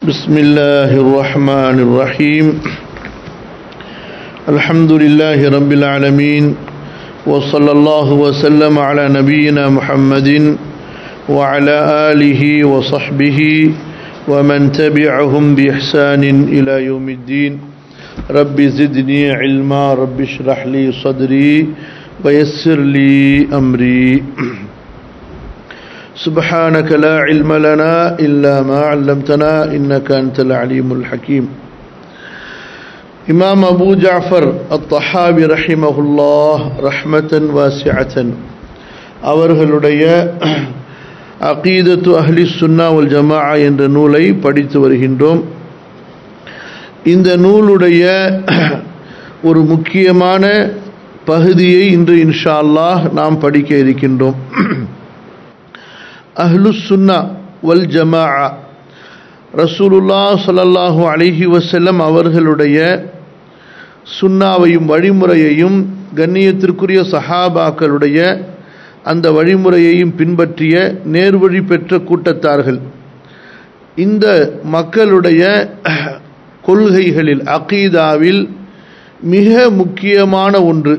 بسم الله الرحمن الرحيم الحمد لله رب العالمين وصلى الله وسلم على نبينا محمد وعلى آله وصحبه ومن تبعهم بإحسان إلى يوم الدين رب زدني علما رب اشرح لي صدري ويسر لي أمري سبحانك لا علم لنا إلا ما علمتنا إنك أنت العليم الحكيم இமாம் அபு ஜாஃபர் அத்தஹாபி ரஹிமஹுல்லாஹ் ரஹ்மத்தன் வாசிஅத்தன் அவர்களுடைய அகீதத்து அஹ்லி சுன்னா உல் ஜமா என்ற நூலை படித்து வருகின்றோம் இந்த நூலுடைய ஒரு முக்கியமான பகுதியை இன்று இன்ஷா அல்லாஹ் நாம் படிக்க இருக்கின்றோம் அஹ்லு சுன்னா வல் ஜமா ரசூலுல்லா சொல்லல்லாஹு அலிஹி வசல்லம் அவர்களுடைய சுன்னாவையும் வழிமுறையையும் கண்ணியத்திற்குரிய சஹாபாக்களுடைய அந்த வழிமுறையையும் பின்பற்றிய நேர்வழி பெற்ற கூட்டத்தார்கள் இந்த மக்களுடைய கொள்கைகளில் அகீதாவில் மிக முக்கியமான ஒன்று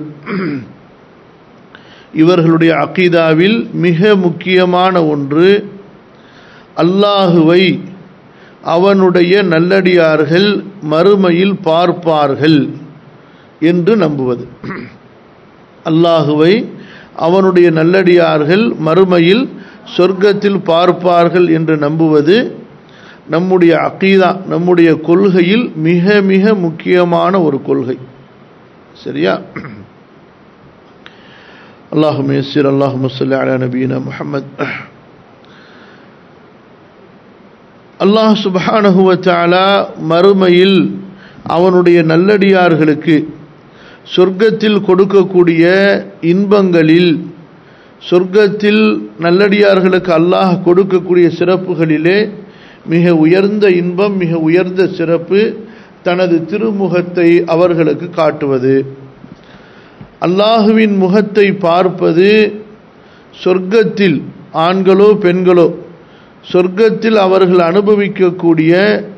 இவர்களுடைய அகீதாவில் மிக முக்கியமான ஒன்று அல்லாஹுவை அவனுடைய நல்லடியார்கள் மறுமையில் பார்ப்பார்கள் என்று நம்புவது அல்லாஹுவை அவனுடைய நல்லடியார்கள் மறுமையில் சொர்க்கத்தில் பார்ப்பார்கள் என்று நம்புவது நம்முடைய அகீதா நம்முடைய கொள்கையில் மிக மிக முக்கியமான ஒரு கொள்கை சரியா அல்லாஹு மேசிர் அல்லாஹு முசல்லி அலா நபீனா முஹம்மத் அல்லாஹ் சுபஹானஹுவத்தாலா மறுமையில் அவனுடைய நல்லடியார்களுக்கு சொர்க்கத்தில் கொடுக்கக்கூடிய இன்பங்களில் சொர்க்கத்தில் நல்லடியார்களுக்கு அல்லாஹ் கொடுக்கக்கூடிய சிறப்புகளிலே மிக உயர்ந்த இன்பம் மிக உயர்ந்த சிறப்பு தனது திருமுகத்தை அவர்களுக்கு காட்டுவது அல்லாஹுவின் முகத்தை பார்ப்பது சொர்க்கத்தில் ஆண்களோ பெண்களோ சொர்க்கத்தில் அவர்கள் அனுபவிக்கக்கூடிய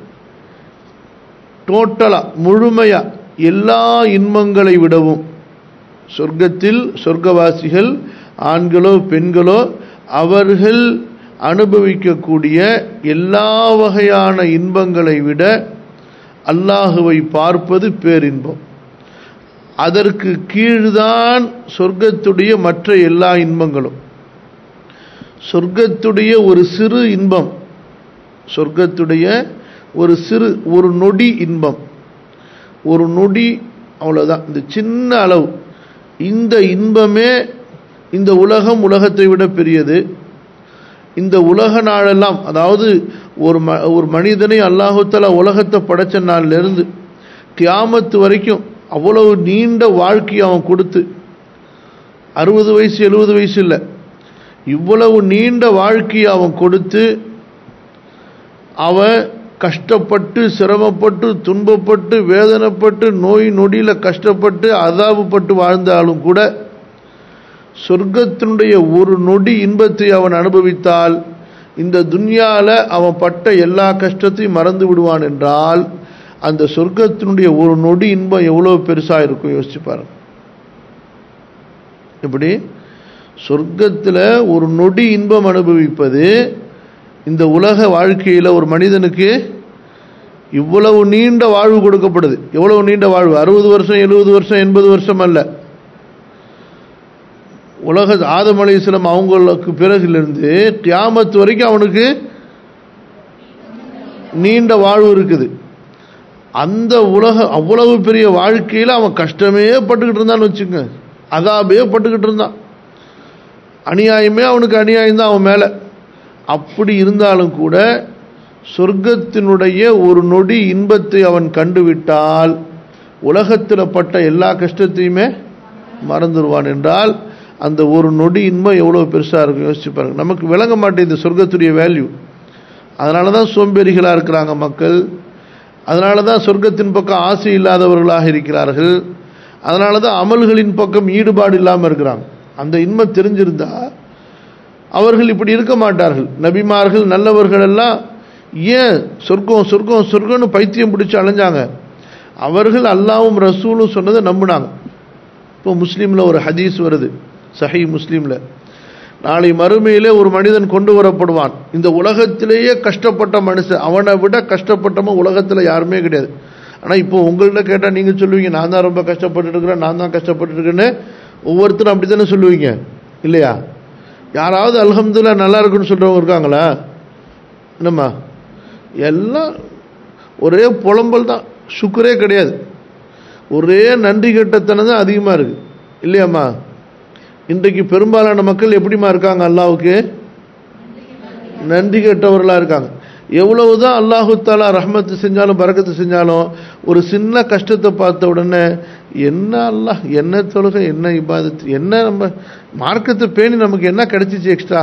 டோட்டலா முழுமையா எல்லா இன்பங்களை விடவும் சொர்க்கத்தில் சொர்க்கவாசிகள் ஆண்களோ பெண்களோ அவர்கள் அனுபவிக்கக்கூடிய எல்லா வகையான இன்பங்களை விட அல்லாஹுவை பார்ப்பது பேரின்பம் அதற்கு கீழ்தான் சொர்க்கத்துடைய மற்ற எல்லா இன்பங்களும் சொர்க்கத்துடைய ஒரு சிறு இன்பம் சொர்க்கத்துடைய ஒரு சிறு ஒரு நொடி இன்பம் ஒரு நொடி அவ்வளோதான் இந்த சின்ன அளவு இந்த இன்பமே இந்த உலகம் உலகத்தை விட பெரியது இந்த உலக நாளெல்லாம் அதாவது ஒரு ம ஒரு மனிதனை அல்லாஹுத்தலா உலகத்தை படைச்ச நாளிலிருந்து கியாமத்து வரைக்கும் அவ்வளவு நீண்ட வாழ்க்கையை அவன் கொடுத்து அறுபது வயசு எழுபது வயசு இல்லை இவ்வளவு நீண்ட வாழ்க்கையை அவன் கொடுத்து அவன் கஷ்டப்பட்டு சிரமப்பட்டு துன்பப்பட்டு வேதனைப்பட்டு நோய் நொடியில் கஷ்டப்பட்டு அதாபப்பட்டு வாழ்ந்தாலும் கூட சொர்க்கத்தினுடைய ஒரு நொடி இன்பத்தை அவன் அனுபவித்தால் இந்த துன்யாவில் அவன் பட்ட எல்லா கஷ்டத்தையும் மறந்து விடுவான் என்றால் அந்த சொர்க்கத்தினுடைய ஒரு நொடி இன்பம் எவ்வளோ பெருசாக இருக்கும் யோசிச்சு பாருங்க எப்படி சொர்க்கத்தில் ஒரு நொடி இன்பம் அனுபவிப்பது இந்த உலக வாழ்க்கையில் ஒரு மனிதனுக்கு இவ்வளவு நீண்ட வாழ்வு கொடுக்கப்படுது எவ்வளவு நீண்ட வாழ்வு அறுபது வருஷம் எழுபது வருஷம் எண்பது வருஷம் அல்ல உலக ஆதம் அலிஸ்லம் அவங்களுக்கு பிறகுலேருந்து கியாமத்து வரைக்கும் அவனுக்கு நீண்ட வாழ்வு இருக்குது அந்த உலக அவ்வளவு பெரிய வாழ்க்கையில் அவன் கஷ்டமே பட்டுக்கிட்டு இருந்தான்னு வச்சுங்க அதாபே பட்டுக்கிட்டு இருந்தான் அநியாயமே அவனுக்கு அநியாயம் தான் அவன் மேலே அப்படி இருந்தாலும் கூட சொர்க்கத்தினுடைய ஒரு நொடி இன்பத்தை அவன் கண்டுவிட்டால் உலகத்தில் பட்ட எல்லா கஷ்டத்தையுமே மறந்துடுவான் என்றால் அந்த ஒரு நொடி இன்பம் எவ்வளோ பெருசாக இருக்கும் யோசிச்சு பாருங்க நமக்கு விளங்க மாட்டேங்குது சொர்க்கத்துடைய வேல்யூ அதனால தான் சோம்பேறிகளாக இருக்கிறாங்க மக்கள் அதனால தான் சொர்க்கத்தின் பக்கம் ஆசை இல்லாதவர்களாக இருக்கிறார்கள் அதனால தான் அமல்களின் பக்கம் ஈடுபாடு இல்லாமல் இருக்கிறாங்க அந்த இன்பம் தெரிஞ்சிருந்தா அவர்கள் இப்படி இருக்க மாட்டார்கள் நபிமார்கள் நல்லவர்கள் எல்லாம் ஏன் சொர்க்கம் சொர்க்கம் சொர்க்கம்னு பைத்தியம் பிடிச்சு அலைஞ்சாங்க அவர்கள் அல்லாவும் ரசூலும் சொன்னதை நம்பினாங்க இப்போ முஸ்லீமில் ஒரு ஹதீஸ் வருது சஹி முஸ்லீமில் நாளை மறுமையிலே ஒரு மனிதன் கொண்டு வரப்படுவான் இந்த உலகத்திலேயே கஷ்டப்பட்ட மனுஷன் அவனை விட கஷ்டப்பட்டவன் உலகத்தில் யாருமே கிடையாது ஆனால் இப்போ உங்கள்ட்ட கேட்டால் நீங்கள் சொல்லுவீங்க நான் தான் ரொம்ப கஷ்டப்பட்டு இருக்கிறேன் நான் தான் கஷ்டப்பட்டு இருக்கேன்னு ஒவ்வொருத்தரும் அப்படி தானே சொல்லுவீங்க இல்லையா யாராவது அல்ஹம்துல்லா நல்லா இருக்குன்னு சொல்கிறவங்க இருக்காங்களா என்னம்மா எல்லாம் ஒரே புலம்பல் தான் சுக்கரே கிடையாது ஒரே நன்றி கெட்டத்தனம் தான் அதிகமாக இருக்குது இல்லையாம்மா இன்றைக்கு பெரும்பாலான மக்கள் எப்படிமா இருக்காங்க அல்லாவுக்கு நன்றி கெட்டவர்களாக இருக்காங்க எவ்வளவுதான் அல்லாஹு தாலா ரஹ்மத்து செஞ்சாலும் பறக்கத்து செஞ்சாலும் ஒரு சின்ன கஷ்டத்தை பார்த்த உடனே என்ன அல்லாஹ் என்ன தொழுகை என்ன இபாதத்து என்ன நம்ம மார்க்கத்தை பேணி நமக்கு என்ன கிடைச்சிச்சு எக்ஸ்ட்ரா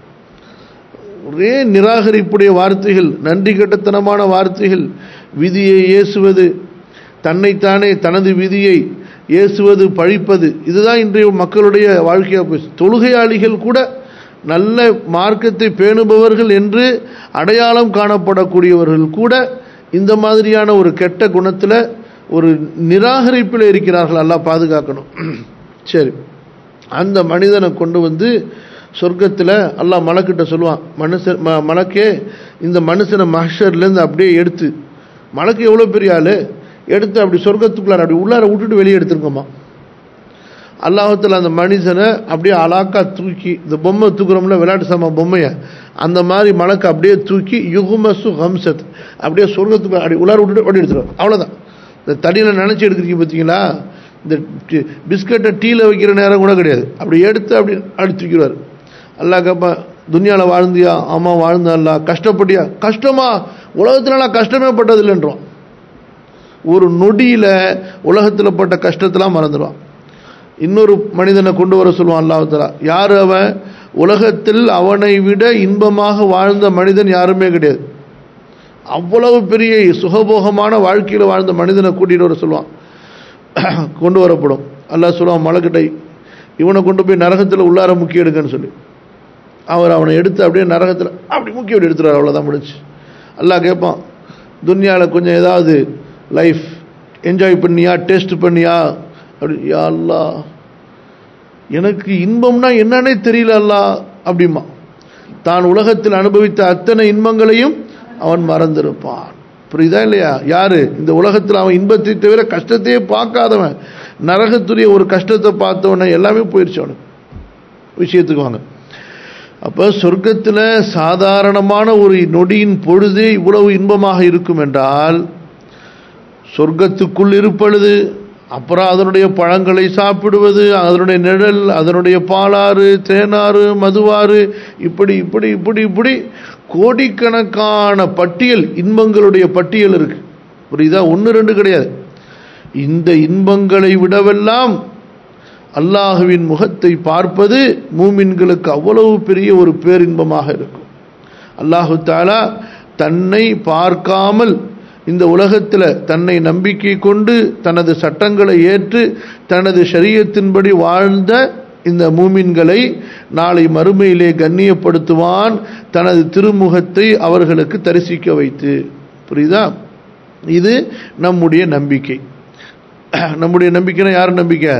ஒரே நிராகரிப்புடைய வார்த்தைகள் நன்றி கட்டத்தனமான வார்த்தைகள் விதியை ஏசுவது தன்னைத்தானே தனது விதியை ஏசுவது பழிப்பது இதுதான் இன்றைய மக்களுடைய வாழ்க்கையாக போய் தொழுகையாளிகள் கூட நல்ல மார்க்கத்தை பேணுபவர்கள் என்று அடையாளம் காணப்படக்கூடியவர்கள் கூட இந்த மாதிரியான ஒரு கெட்ட குணத்தில் ஒரு நிராகரிப்பில் இருக்கிறார்கள் எல்லாம் பாதுகாக்கணும் சரி அந்த மனிதனை கொண்டு வந்து சொர்க்கத்தில் அல்லாஹ் மலக்கிட்ட சொல்லுவான் மனுஷன் ம மலக்கே இந்த மனுஷனை மஹர்லேருந்து அப்படியே எடுத்து மலக்கு எவ்வளோ பெரிய ஆள் எடுத்து அப்படி சொர்க்கத்துக்குள்ளார அப்படி உள்ளார விட்டுட்டு வெளியே எடுத்துருக்கோமா அல்லாஹத்தில் அந்த மனுஷனை அப்படியே அலாக்கா தூக்கி இந்த பொம்மை தூக்குறோம்ல விளையாட்டு சாமா பொம்மையை அந்த மாதிரி மலக்கு அப்படியே தூக்கி யுகுமசு ஹம்சத் அப்படியே சொர்க்கத்துக்கு அப்படி உள்ளார விட்டுட்டு அப்படி எடுத்துருவோம் அவ்வளோதான் இந்த தண்ணியில் நினச்சி எடுக்கிறீங்க பார்த்தீங்களா இந்த பிஸ்கட்டை டீயில் வைக்கிற நேரம் கூட கிடையாது அப்படி எடுத்து அப்படி அப்படி தூக்கிடுவார் அல்லா கேப்பா துனியாவில் வாழ்ந்தியா ஆமாம் வாழ்ந்த அல்லா கஷ்டப்பட்டியா கஷ்டமா உலகத்துல நான் கஷ்டமே பட்டதில்லைன்றோம் ஒரு நொடியில் உலகத்தில் பட்ட கஷ்டத்தெல்லாம் மறந்துடுவான் இன்னொரு மனிதனை கொண்டு வர சொல்லுவான் அல்லாஹலா யார் அவன் உலகத்தில் அவனை விட இன்பமாக வாழ்ந்த மனிதன் யாருமே கிடையாது அவ்வளவு பெரிய சுகபோகமான வாழ்க்கையில் வாழ்ந்த மனிதனை கூட்டிகிட்டு வர சொல்லுவான் கொண்டு வரப்படும் அல்லாஹ் சொல்லுவான் மலக்கிட்டை இவனை கொண்டு போய் நரகத்தில் உள்ளார முக்கிய எடுங்கன்னு சொல்லி அவர் அவனை எடுத்து அப்படியே நரகத்தில் அப்படி முக்கிய அப்படி எடுத்துருவார் அவ்வளோதான் முடிச்சு அல்லாஹ் கேட்பான் துன்யாவில் கொஞ்சம் ஏதாவது லைஃப் என்ஜாய் பண்ணியா டேஸ்ட் பண்ணியா அப்படி யா அல்லா எனக்கு இன்பம்னா என்னன்னே தெரியல அல்லா அப்படிமா தான் உலகத்தில் அனுபவித்த அத்தனை இன்பங்களையும் அவன் மறந்திருப்பான் புரியுதா இல்லையா யாரு இந்த உலகத்தில் அவன் இன்பத்தை தவிர கஷ்டத்தையே பார்க்காதவன் நரகத்துடைய ஒரு கஷ்டத்தை பார்த்தவன எல்லாமே போயிடுச்சு அவனுக்கு விஷயத்துக்கு வாங்க அப்போ சொர்க்கத்தில் சாதாரணமான ஒரு நொடியின் பொழுது இவ்வளவு இன்பமாக இருக்கும் என்றால் சொர்க்கத்துக்குள் இருப்பழுது அப்புறம் அதனுடைய பழங்களை சாப்பிடுவது அதனுடைய நிழல் அதனுடைய பாலாறு தேனாறு மதுவாறு இப்படி இப்படி இப்படி இப்படி கோடிக்கணக்கான பட்டியல் இன்பங்களுடைய பட்டியல் இருக்கு புரியுதா ஒன்று ரெண்டு கிடையாது இந்த இன்பங்களை விடவெல்லாம் அல்லாஹுவின் முகத்தை பார்ப்பது மூமின்களுக்கு அவ்வளவு பெரிய ஒரு பேரின்பமாக இருக்கும் அல்லாஹு தாலா தன்னை பார்க்காமல் இந்த உலகத்தில் தன்னை நம்பிக்கை கொண்டு தனது சட்டங்களை ஏற்று தனது ஷரியத்தின்படி வாழ்ந்த இந்த மூமின்களை நாளை மறுமையிலே கண்ணியப்படுத்துவான் தனது திருமுகத்தை அவர்களுக்கு தரிசிக்க வைத்து புரியுதா இது நம்முடைய நம்பிக்கை நம்முடைய நம்பிக்கைனா யார் நம்பிக்கை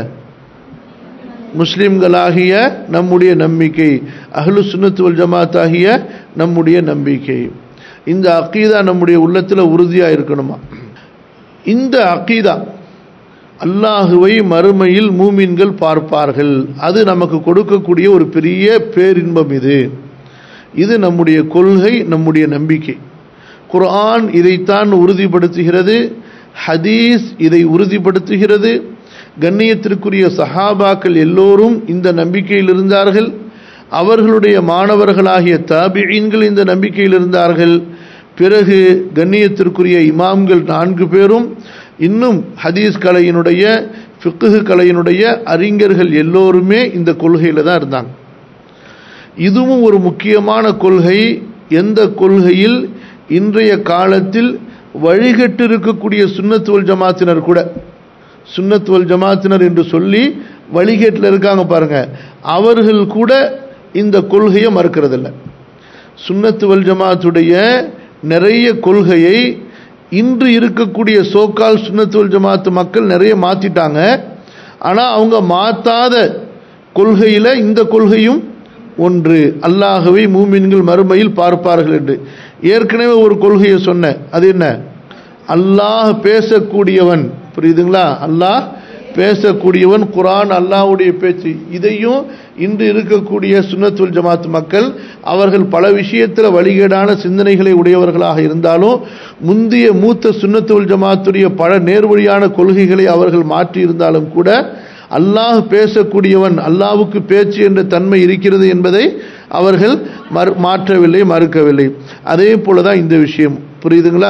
முஸ்லிம்களாகிய நம்முடைய நம்பிக்கை அஹ்லு சுன்னத்துவல் ஜமாத் ஆகிய நம்முடைய நம்பிக்கை இந்த அக்கீதா நம்முடைய உள்ளத்தில் உறுதியாக இருக்கணுமா இந்த அக்கீதா அல்லாஹுவை மறுமையில் மூமின்கள் பார்ப்பார்கள் அது நமக்கு கொடுக்கக்கூடிய ஒரு பெரிய பேரின்பம் இது இது நம்முடைய கொள்கை நம்முடைய நம்பிக்கை குர்ஆன் இதைத்தான் உறுதிப்படுத்துகிறது ஹதீஸ் இதை உறுதிப்படுத்துகிறது கண்ணியத்திற்குரிய சஹாபாக்கள் எல்லோரும் இந்த நம்பிக்கையில் இருந்தார்கள் அவர்களுடைய மாணவர்களாகிய தாபியீன்கள் இந்த நம்பிக்கையில் இருந்தார்கள் பிறகு கண்ணியத்திற்குரிய இமாம்கள் நான்கு பேரும் இன்னும் ஹதீஸ் கலையினுடைய ஃபிக்குஹு கலையினுடைய அறிஞர்கள் எல்லோருமே இந்த கொள்கையில் தான் இருந்தாங்க இதுவும் ஒரு முக்கியமான கொள்கை எந்த கொள்கையில் இன்றைய காலத்தில் வழிகட்டு இருக்கக்கூடிய சுண்ணத்துவல் ஜமாத்தினர் கூட சுண்ணத்துவல் ஜமாத்தினர் என்று சொல்லி வழிகேட்டில் இருக்காங்க பாருங்க அவர்கள் கூட இந்த கொள்கையை மறுக்கிறதில்ல சுண்ணத்துவல் ஜமாத்துடைய நிறைய கொள்கையை இன்று இருக்கக்கூடிய சோக்கால் சுன்னத்துல் ஜமாத்து மக்கள் நிறைய மாத்திட்டாங்க ஆனால் அவங்க மாத்தாத கொள்கையில் இந்த கொள்கையும் ஒன்று அல்லாஹவை மூமின்கள் மறுமையில் பார்ப்பார்கள் என்று ஏற்கனவே ஒரு கொள்கையை சொன்னேன் அது என்ன அல்லாஹ் பேசக்கூடியவன் புரியுதுங்களா அல்லாஹ் பேசக்கூடியவன் குரான் அல்லாஹ்வுடைய பேச்சு இதையும் இன்று இருக்கக்கூடிய சுன்னத்துல் ஜமாத் மக்கள் அவர்கள் பல விஷயத்தில் வழிகேடான சிந்தனைகளை உடையவர்களாக இருந்தாலும் முந்தைய மூத்த சுன்னத்துல் ஜமாத்துடைய பல நேர்வழியான கொள்கைகளை அவர்கள் மாற்றி இருந்தாலும் கூட அல்லாஹ் பேசக்கூடியவன் அல்லாஹ்வுக்கு பேச்சு என்ற தன்மை இருக்கிறது என்பதை அவர்கள் மறு மாற்றவில்லை மறுக்கவில்லை அதே போல தான் இந்த விஷயம் புரியுதுங்களா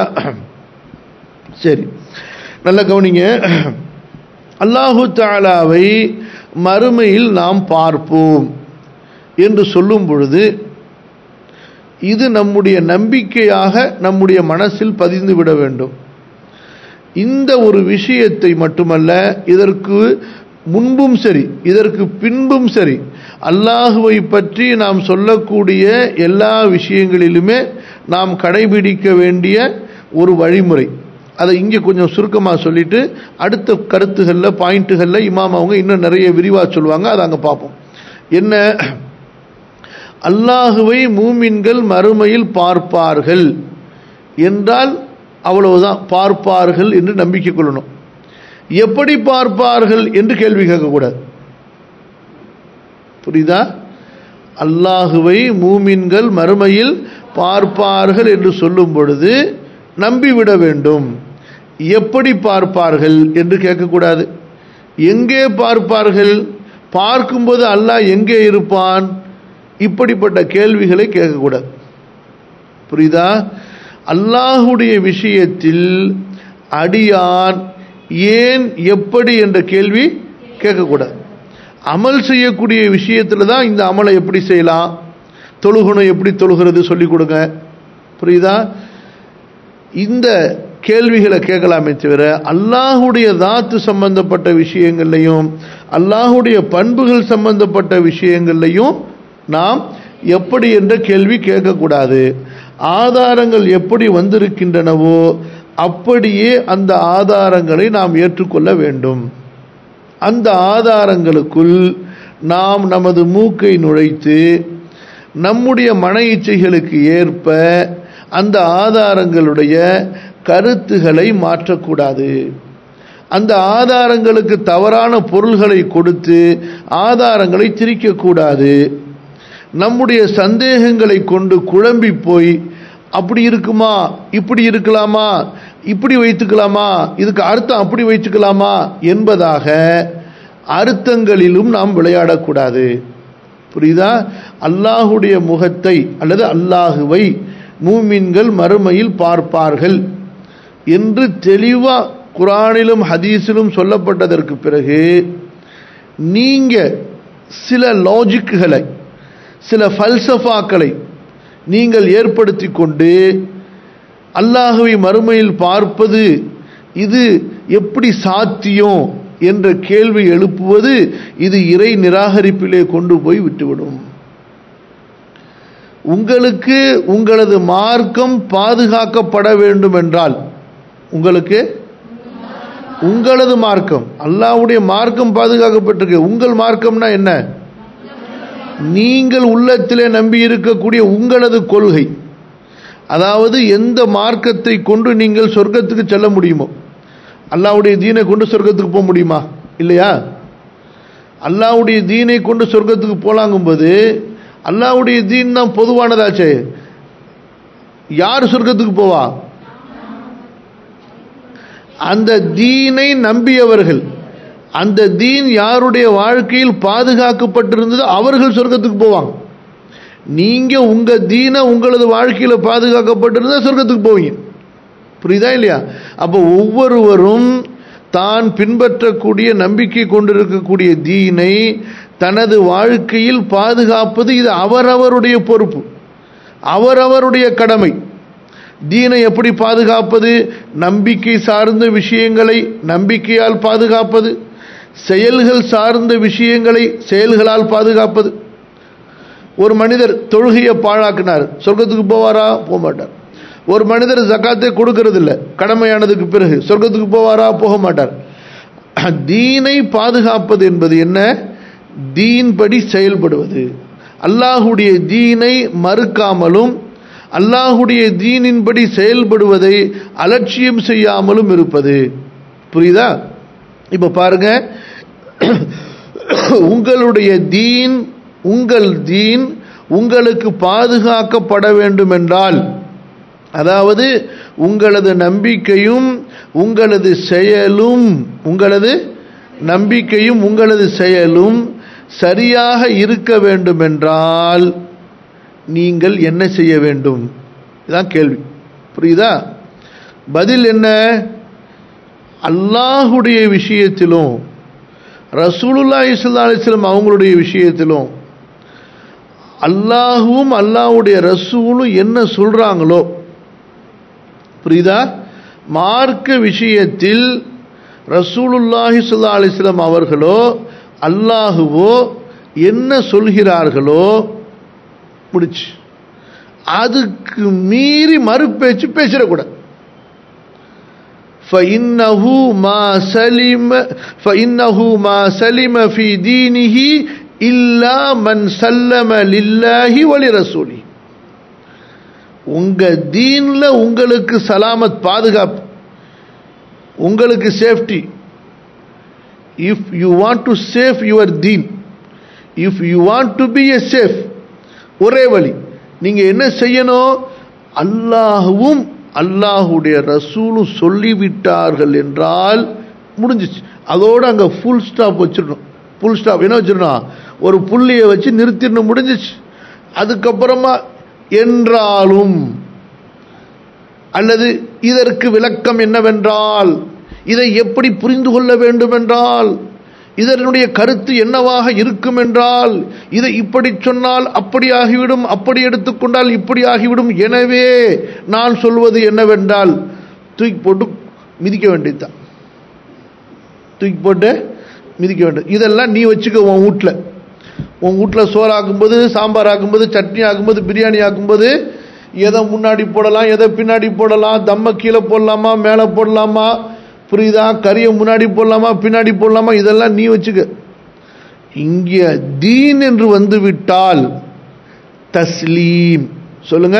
சரி நல்ல கவனிங்க அல்லாஹு தாலாவை மறுமையில் நாம் பார்ப்போம் என்று சொல்லும் பொழுது இது நம்முடைய நம்பிக்கையாக நம்முடைய மனசில் பதிந்து விட வேண்டும் இந்த ஒரு விஷயத்தை மட்டுமல்ல இதற்கு முன்பும் சரி இதற்கு பின்பும் சரி அல்லாஹுவை பற்றி நாம் சொல்லக்கூடிய எல்லா விஷயங்களிலுமே நாம் கடைபிடிக்க வேண்டிய ஒரு வழிமுறை அதை இங்கே கொஞ்சம் சுருக்கமாக சொல்லிட்டு அடுத்த கருத்துகளில் பாயிண்ட்டுகளில் இமாம் அவங்க இன்னும் நிறைய விரிவாக சொல்லுவாங்க அதை அங்கே பார்ப்போம் என்ன அல்லாஹுவை மூமின்கள் மறுமையில் பார்ப்பார்கள் என்றால் அவ்வளவுதான் பார்ப்பார்கள் என்று நம்பிக்கை கொள்ளணும் எப்படி பார்ப்பார்கள் என்று கேள்வி கேட்கக்கூடாது புரியுதா அல்லாஹுவை மூமின்கள் மறுமையில் பார்ப்பார்கள் என்று சொல்லும் பொழுது நம்பிவிட வேண்டும் எப்படி பார்ப்பார்கள் என்று கேட்கக்கூடாது எங்கே பார்ப்பார்கள் பார்க்கும்போது அல்லாஹ் எங்கே இருப்பான் இப்படிப்பட்ட கேள்விகளை கேட்கக்கூடாது புரியுதா அல்லாஹுடைய விஷயத்தில் அடியான் ஏன் எப்படி என்ற கேள்வி கேட்கக்கூடாது அமல் செய்யக்கூடிய விஷயத்தில் தான் இந்த அமலை எப்படி செய்யலாம் தொழுகணும் எப்படி தொழுகிறது சொல்லிக் கொடுங்க புரியுதா இந்த கேள்விகளை கேட்கலாமே தவிர அல்லாஹுடைய தாத்து சம்பந்தப்பட்ட விஷயங்கள்லையும் அல்லாஹுடைய பண்புகள் சம்பந்தப்பட்ட விஷயங்கள்லையும் நாம் எப்படி என்ற கேள்வி கேட்கக்கூடாது ஆதாரங்கள் எப்படி வந்திருக்கின்றனவோ அப்படியே அந்த ஆதாரங்களை நாம் ஏற்றுக்கொள்ள வேண்டும் அந்த ஆதாரங்களுக்குள் நாம் நமது மூக்கை நுழைத்து நம்முடைய மன இச்சைகளுக்கு ஏற்ப அந்த ஆதாரங்களுடைய கருத்துகளை மாற்றக்கூடாது அந்த ஆதாரங்களுக்கு தவறான பொருள்களை கொடுத்து ஆதாரங்களை திரிக்கக்கூடாது நம்முடைய சந்தேகங்களை கொண்டு குழம்பி போய் அப்படி இருக்குமா இப்படி இருக்கலாமா இப்படி வைத்துக்கலாமா இதுக்கு அர்த்தம் அப்படி வைத்துக்கலாமா என்பதாக அர்த்தங்களிலும் நாம் விளையாடக்கூடாது புரியுதா அல்லாஹுடைய முகத்தை அல்லது அல்லாஹுவை மூமின்கள் மறுமையில் பார்ப்பார்கள் என்று தெளிவா குரானிலும் ஹதீஸிலும் சொல்லப்பட்டதற்கு பிறகு நீங்க சில லாஜிக்குகளை சில ஃபல்சஃபாக்களை நீங்கள் ஏற்படுத்தி கொண்டு அல்லாஹுவை மறுமையில் பார்ப்பது இது எப்படி சாத்தியம் என்ற கேள்வி எழுப்புவது இது இறை நிராகரிப்பிலே கொண்டு போய் விட்டுவிடும் உங்களுக்கு உங்களது மார்க்கம் பாதுகாக்கப்பட வேண்டும் என்றால் உங்களுக்கு உங்களது மார்க்கம் அல்லாவுடைய மார்க்கம் பாதுகாக்கப்பட்டிருக்கு உங்கள் மார்க்கம்னா என்ன நீங்கள் உள்ளத்திலே நம்பி இருக்கக்கூடிய உங்களது கொள்கை அதாவது எந்த மார்க்கத்தை கொண்டு நீங்கள் சொர்க்கத்துக்கு செல்ல முடியுமோ அல்லாவுடைய தீனை கொண்டு சொர்க்கத்துக்கு போக முடியுமா இல்லையா அல்லாவுடைய தீனை கொண்டு சொர்க்கத்துக்கு போலாங்கும்போது அல்லாவுடைய தீன் தான் பொதுவானதாச்சே யார் சொர்க்கத்துக்கு போவா அந்த தீனை நம்பியவர்கள் அந்த தீன் யாருடைய வாழ்க்கையில் பாதுகாக்கப்பட்டிருந்ததோ அவர்கள் சொர்க்கத்துக்கு போவாங்க நீங்க உங்க தீனை உங்களது வாழ்க்கையில பாதுகாக்கப்பட்டிருந்தா சொர்க்கத்துக்கு போவீங்க புரியுதா இல்லையா அப்போ ஒவ்வொருவரும் தான் பின்பற்றக்கூடிய நம்பிக்கை கொண்டிருக்கக்கூடிய தீனை தனது வாழ்க்கையில் பாதுகாப்பது இது அவரவருடைய பொறுப்பு அவரவருடைய கடமை தீனை எப்படி பாதுகாப்பது நம்பிக்கை சார்ந்த விஷயங்களை நம்பிக்கையால் பாதுகாப்பது செயல்கள் சார்ந்த விஷயங்களை செயல்களால் பாதுகாப்பது ஒரு மனிதர் தொழுகையை பாழாக்கினார் சொர்க்கத்துக்கு போவாரா போக மாட்டார் ஒரு மனிதர் ஜக்காத்தே கொடுக்கறது இல்லை கடமையானதுக்கு பிறகு சொர்க்கத்துக்கு போவாரா போக மாட்டார் தீனை பாதுகாப்பது என்பது என்ன தீன் படி செயல்படுவது அல்லாஹுடைய தீனை மறுக்காமலும் அல்லாஹுடைய தீனின்படி செயல்படுவதை அலட்சியம் செய்யாமலும் இருப்பது புரியுதா இப்ப பாருங்க உங்களுடைய தீன் உங்கள் தீன் உங்களுக்கு பாதுகாக்கப்பட வேண்டும் என்றால் அதாவது உங்களது நம்பிக்கையும் உங்களது செயலும் உங்களது நம்பிக்கையும் உங்களது செயலும் சரியாக இருக்க வேண்டும் என்றால் நீங்கள் என்ன செய்ய வேண்டும் இதான் கேள்வி புரியுதா பதில் என்ன அல்லாஹுடைய விஷயத்திலும் ரசூலுல்லா இஸ்லா அலிஸ்லம் அவங்களுடைய விஷயத்திலும் அல்லாஹுவும் அல்லாஹுடைய ரசூலும் என்ன சொல்றாங்களோ புரியுதா மார்க்க விஷயத்தில் ரசூலுல்லாஹி சுல்லா அலிஸ்லாம் அவர்களோ அல்லாஹுவோ என்ன சொல்கிறார்களோ முடிச்சு அதுக்கு மீறி மறுபேச்சு பேசிடக்கூடாது فإنه ما سلم فإنه ما سلم في دينه إلا من سلم لله ولرسوله உங்க தீன்ல உங்களுக்கு சலாமத் பாதுகாப்பு உங்களுக்கு safety if you want to safe your தீன் if you want to be a safe ஒரே வழி நீங்க என்ன செய்யணும் அல்லாஹுவும் அல்லாஹுடைய ரசூலும் சொல்லிவிட்டார்கள் என்றால் முடிஞ்சிச்சு அதோட அங்க ஃபுல் ஸ்டாப் வச்சிடணும் ஃபுல் ஸ்டாப் என்ன வச்சிடணும் ஒரு புள்ளியை வச்சு நிறுத்திடணும் முடிஞ்சிச்சு அதுக்கப்புறமா என்றாலும் அல்லது இதற்கு விளக்கம் என்னவென்றால் இதை எப்படி புரிந்து கொள்ள வேண்டும் என்றால் இதனுடைய கருத்து என்னவாக இருக்கும் என்றால் இதை இப்படி சொன்னால் அப்படி ஆகிவிடும் அப்படி எடுத்துக்கொண்டால் இப்படி ஆகிவிடும் எனவே நான் சொல்வது என்னவென்றால் தூக்கி போட்டு மிதிக்க வேண்டியதுதான் தூக்கி போட்டு மிதிக்க வேண்டும் இதெல்லாம் நீ வச்சுக்க உன் வீட்டில் உன் வீட்டில் சோறு ஆக்கும்போது சாம்பார் ஆக்கும்போது சட்னி ஆக்கும்போது பிரியாணி ஆக்கும்போது எதை முன்னாடி போடலாம் எதை பின்னாடி போடலாம் தம்ம கீழே போடலாமா மேலே போடலாமா புரியுதா கறியை முன்னாடி போடலாமா பின்னாடி போடலாமா இதெல்லாம் நீ வச்சுக்க இங்கே தீன் என்று வந்து விட்டால் தஸ்லீம் சொல்லுங்க